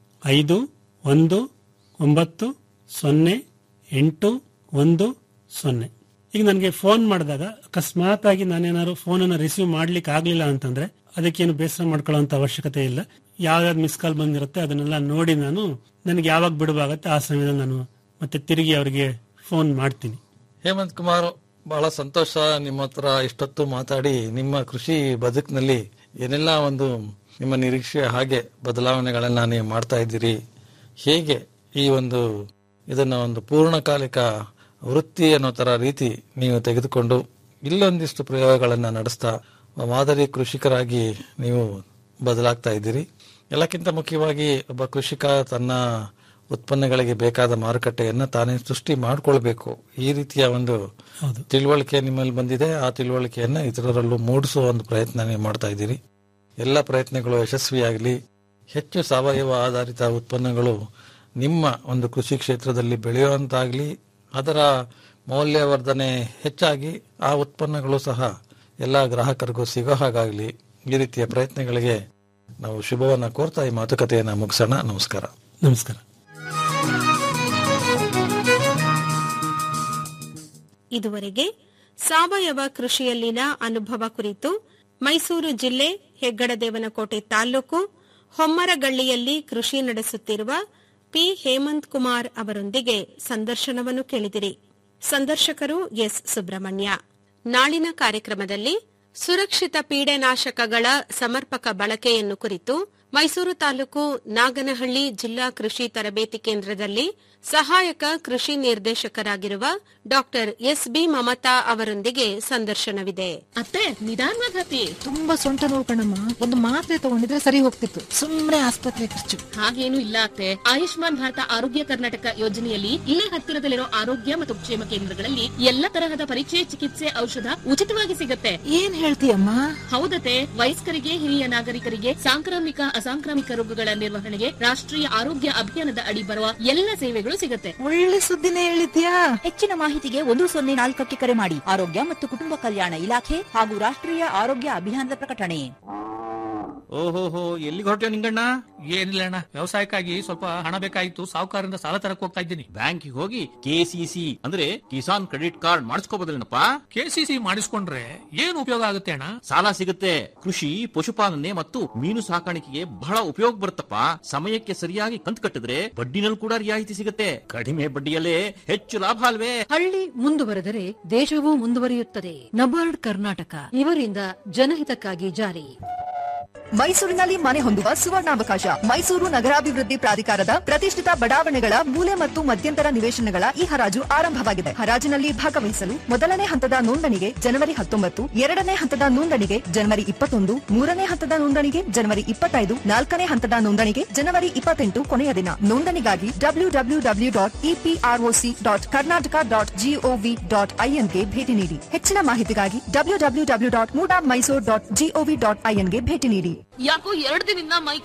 ಐದು ಒಂದು ಒಂಬತ್ತು ಸೊನ್ನೆ ಎಂಟು ಒಂದು ಸೊನ್ನೆ ಈಗ ನನಗೆ ಫೋನ್ ಮಾಡಿದಾಗ ಅಕಸ್ಮಾತ್ ಆಗಿ ನಾನೇನಾದ್ರು ಫೋನ್ ಅನ್ನು ರಿಸೀವ್ ಮಾಡ್ಲಿಕ್ಕೆ ಆಗ್ಲಿಲ್ಲ ಅಂತಂದ್ರೆ ಅದಕ್ಕೇನು ಬೇಸರ ಮಾಡ್ಕೊಳ್ಳೋಂತ ಅವಶ್ಯಕತೆ ಇಲ್ಲ ಯಾವ್ಯಾವ್ದು ಮಿಸ್ ಕಾಲ್ ಬಂದಿರುತ್ತೆ ಅದನ್ನೆಲ್ಲ ನೋಡಿ ನಾನು ನನಗೆ ಯಾವಾಗ ಬಿಡುವಾಗತ್ತೆ ಆ ಸಮಯದಲ್ಲಿ ನಾನು ಮತ್ತೆ ತಿರುಗಿ ಅವರಿಗೆ ಫೋನ್ ಮಾಡ್ತೀನಿ ಹೇಮಂತ್ ಕುಮಾರ್ ಬಹಳ ಸಂತೋಷ ನಿಮ್ಮ ಹತ್ರ ಇಷ್ಟೊತ್ತು ಮಾತಾಡಿ ನಿಮ್ಮ ಕೃಷಿ ಬದುಕಿನಲ್ಲಿ ಏನೆಲ್ಲ ಒಂದು ನಿಮ್ಮ ನಿರೀಕ್ಷೆ ಹಾಗೆ ಬದಲಾವಣೆಗಳನ್ನ ನೀವು ಮಾಡ್ತಾ ಇದ್ದೀರಿ ಹೇಗೆ ಈ ಒಂದು ಇದನ್ನ ಒಂದು ಪೂರ್ಣಕಾಲಿಕ ವೃತ್ತಿ ಅನ್ನೋ ತರ ರೀತಿ ನೀವು ತೆಗೆದುಕೊಂಡು ಇಲ್ಲೊಂದಿಷ್ಟು ಪ್ರಯೋಗಗಳನ್ನ ನಡೆಸ್ತಾ ಮಾದರಿ ಕೃಷಿಕರಾಗಿ ನೀವು ಬದಲಾಗ್ತಾ ಇದ್ದೀರಿ ಎಲ್ಲಕ್ಕಿಂತ ಮುಖ್ಯವಾಗಿ ಒಬ್ಬ ಕೃಷಿಕ ತನ್ನ ಉತ್ಪನ್ನಗಳಿಗೆ ಬೇಕಾದ ಮಾರುಕಟ್ಟೆಯನ್ನ ತಾನೇ ಸೃಷ್ಟಿ ಮಾಡ್ಕೊಳ್ಬೇಕು ಈ ರೀತಿಯ ಒಂದು ಹೌದು. ತಿಳುವಳಿಕೆ ನಿಮ್ಮಲ್ಲಿ ಬಂದಿದೆ ಆ ತಿಳುವಳಿಕೆಯನ್ನ ಇತರರಲ್ಲೂ ಮೂಡಿಸುವ ಒಂದು ಪ್ರಯತ್ನ ನೀವು ಮಾಡ್ತಾ ಇದ್ದೀರಿ ಎಲ್ಲ ಪ್ರಯತ್ನಗಳು ಯಶಸ್ವಿಯಾಗಲಿ ಹೆಚ್ಚು ಸಾವಯವ ಆಧಾರಿತ ಉತ್ಪನ್ನಗಳು ನಿಮ್ಮ ಒಂದು ಕೃಷಿ ಕ್ಷೇತ್ರದಲ್ಲಿ ಬೆಳೆಯುವಂತಾಗ್ಲಿ ಅದರ ಮೌಲ್ಯವರ್ಧನೆ ಹೆಚ್ಚಾಗಿ ಆ ಉತ್ಪನ್ನಗಳು ಸಹ ಎಲ್ಲ ಗ್ರಾಹಕರಿಗೂ ಸಿಗೋ ಹಾಗಾಗ್ಲಿ ಈ ರೀತಿಯ ಪ್ರಯತ್ನಗಳಿಗೆ ನಾವು ಶುಭವನ್ನ ಕೋರ್ತಾ ಈ ಮಾತುಕತೆಯನ್ನ ಮುಗಿಸೋಣ ನಮಸ್ಕಾರ ನಮಸ್ಕಾರ ಇದುವರೆಗೆ ಸಾವಯವ ಕೃಷಿಯಲ್ಲಿನ ಅನುಭವ ಕುರಿತು ಮೈಸೂರು ಜಿಲ್ಲೆ ಹೆಗ್ಗಡದೇವನಕೋಟೆ ತಾಲೂಕು ಹೊಮ್ಮರಗಳ್ಳಿಯಲ್ಲಿ ಕೃಷಿ ನಡೆಸುತ್ತಿರುವ ಪಿ ಹೇಮಂತ್ ಕುಮಾರ್ ಅವರೊಂದಿಗೆ ಸಂದರ್ಶನವನ್ನು ಕೇಳಿದಿರಿ ಸಂದರ್ಶಕರು ಎಸ್ ಸುಬ್ರಹ್ಮಣ್ಯ ನಾಳಿನ ಕಾರ್ಯಕ್ರಮದಲ್ಲಿ ಸುರಕ್ಷಿತ ಪೀಡೆನಾಶಕಗಳ ಸಮರ್ಪಕ ಬಳಕೆಯನ್ನು ಕುರಿತು ಮೈಸೂರು ತಾಲೂಕು ನಾಗನಹಳ್ಳಿ ಜಿಲ್ಲಾ ಕೃಷಿ ತರಬೇತಿ ಕೇಂದ್ರದಲ್ಲಿ ಸಹಾಯಕ ಕೃಷಿ ನಿರ್ದೇಶಕರಾಗಿರುವ ಡಾಕ್ಟರ್ ಎಸ್ ಬಿ ಮಮತಾ ಅವರೊಂದಿಗೆ ಸಂದರ್ಶನವಿದೆ ಅತ್ತೆ ನಿಧಾನವಾಗಿ ಹತ್ತಿ ತುಂಬಾ ಸೊಂಟ ನೋವು ಕಣಮ್ಮ ಒಂದು ಮಾತ್ರೆ ತಗೊಂಡಿದ್ರೆ ಸರಿ ಹೋಗ್ತಿತ್ತು ಸುಮ್ನೆ ಆಸ್ಪತ್ರೆ ಖರ್ಚು ಹಾಗೇನು ಇಲ್ಲ ಅತ್ತೆ ಆಯುಷ್ಮಾನ್ ಭಾರತ ಆರೋಗ್ಯ ಕರ್ನಾಟಕ ಯೋಜನೆಯಲ್ಲಿ ಇಲ್ಲೇ ಹತ್ತಿರದಲ್ಲಿರೋ ಆರೋಗ್ಯ ಮತ್ತು ಕ್ಷೇಮ ಕೇಂದ್ರಗಳಲ್ಲಿ ಎಲ್ಲ ತರಹದ ಪರೀಕ್ಷೆ ಚಿಕಿತ್ಸೆ ಔಷಧ ಉಚಿತವಾಗಿ ಸಿಗತ್ತೆ ಏನ್ ಹೇಳ್ತೀಯಮ್ಮ ಹೌದತೆ ವಯಸ್ಕರಿಗೆ ಹಿರಿಯ ನಾಗರಿಕರಿಗೆ ಸಾಂಕ್ರಾಮಿಕ ಅಸಾಂಕ್ರಾಮಿಕ ರೋಗಗಳ ನಿರ್ವಹಣೆಗೆ ರಾಷ್ಟ್ರೀಯ ಆರೋಗ್ಯ ಅಭಿಯಾನದ ಅಡಿ ಬರುವ ಎಲ್ಲ ಸೇವೆಗಳು ಸಿಗತ್ತೆ ಒಳ್ಳೆ ಸುದ್ದಿನೇ ಹೇಳಿದ್ಯಾ ಹೆಚ್ಚಿನ ಮಾಹಿತಿಗೆ ಒಂದು ಸೊನ್ನೆ ನಾಲ್ಕಕ್ಕೆ ಕರೆ ಮಾಡಿ ಆರೋಗ್ಯ ಮತ್ತು ಕುಟುಂಬ ಕಲ್ಯಾಣ ಇಲಾಖೆ ಹಾಗೂ ರಾಷ್ಟ್ರೀಯ ಆರೋಗ್ಯ ಅಭಿಯಾನದ ಪ್ರಕಟಣೆ ಓಹೋಹೋ ಎಲ್ಲಿಗೆ ಹೊರಟ್ಯೋ ನಿಂಗಣ್ಣ ಏನಿಲ್ಲ ಅಣ್ಣ ವ್ಯವಸಾಯಕ್ಕಾಗಿ ಸ್ವಲ್ಪ ಹಣ ಬೇಕಾಗಿತ್ತು ಸಾಹುಕಾರರಿಂದ ಸಾಲ ತರಕ್ ಹೋಗ್ತಾ ಇದ್ದೀನಿ ಬ್ಯಾಂಕಿಗೆ ಹೋಗಿ ಕೆಸಿಸಿ ಅಂದ್ರೆ ಕಿಸಾನ್ ಕ್ರೆಡಿಟ್ ಕಾರ್ಡ್ ಮಾಡಿಸ್ಕೋಬೋದಿಲ್ಲಪ್ಪ ಕೆಸಿಸಿ ಮಾಡಿಸ್ಕೊಂಡ್ರೆ ಏನ್ ಉಪಯೋಗ ಆಗುತ್ತೆ ಅಣ್ಣ ಸಾಲ ಸಿಗುತ್ತೆ ಕೃಷಿ ಪಶುಪಾಲನೆ ಮತ್ತು ಮೀನು ಸಾಕಾಣಿಕೆಗೆ ಬಹಳ ಉಪಯೋಗ ಬರುತ್ತಪ್ಪ ಸಮಯಕ್ಕೆ ಸರಿಯಾಗಿ ಕಂತು ಕಟ್ಟಿದ್ರೆ ಬಡ್ಡಿನಲ್ಲಿ ಕೂಡ ರಿಯಾಯಿತಿ ಸಿಗುತ್ತೆ ಕಡಿಮೆ ಬಡ್ಡಿಯಲ್ಲೇ ಹೆಚ್ಚು ಲಾಭ ಅಲ್ವೇ ಹಳ್ಳಿ ಮುಂದುವರೆದರೆ ದೇಶವೂ ಮುಂದುವರಿಯುತ್ತದೆ ನಬಾರ್ಡ್ ಕರ್ನಾಟಕ ಇವರಿಂದ ಜನಹಿತಕ್ಕಾಗಿ ಜಾರಿ ಮೈಸೂರಿನಲ್ಲಿ ಮನೆ ಹೊಂದುವ ಸುವರ್ಣಾವಕಾಶ ಮೈಸೂರು ನಗರಾಭಿವೃದ್ಧಿ ಪ್ರಾಧಿಕಾರದ ಪ್ರತಿಷ್ಠಿತ ಬಡಾವಣೆಗಳ ಮೂಲೆ ಮತ್ತು ಮಧ್ಯಂತರ ನಿವೇಶನಗಳ ಈ ಹರಾಜು ಆರಂಭವಾಗಿದೆ ಹರಾಜಿನಲ್ಲಿ ಭಾಗವಹಿಸಲು ಮೊದಲನೇ ಹಂತದ ನೋಂದಣಿಗೆ ಜನವರಿ ಹತ್ತೊಂಬತ್ತು ಎರಡನೇ ಹಂತದ ನೋಂದಣಿಗೆ ಜನವರಿ ಇಪ್ಪತ್ತೊಂದು ಮೂರನೇ ಹಂತದ ನೋಂದಣಿಗೆ ಜನವರಿ ಇಪ್ಪತ್ತೈದು ನಾಲ್ಕನೇ ಹಂತದ ನೋಂದಣಿಗೆ ಜನವರಿ ಇಪ್ಪತ್ತೆಂಟು ಕೊನೆಯ ದಿನ ನೋಂದಣಿಗಾಗಿ W W W dot EPROC dot Karnataka dot GOV dot ಐಎನ್ಗೆ ಭೇಟಿ ನೀಡಿ ಹೆಚ್ಚಿನ ಮಾಹಿತಿಗಾಗಿ W W W dot MUDA Mysuru dot GOV dot ಐಎನ್ಗೆ ಭೇಟಿ ನೀಡಿ ಯಾಕೋ ಎರಡು ದಿನದಿಂದ ಮೈ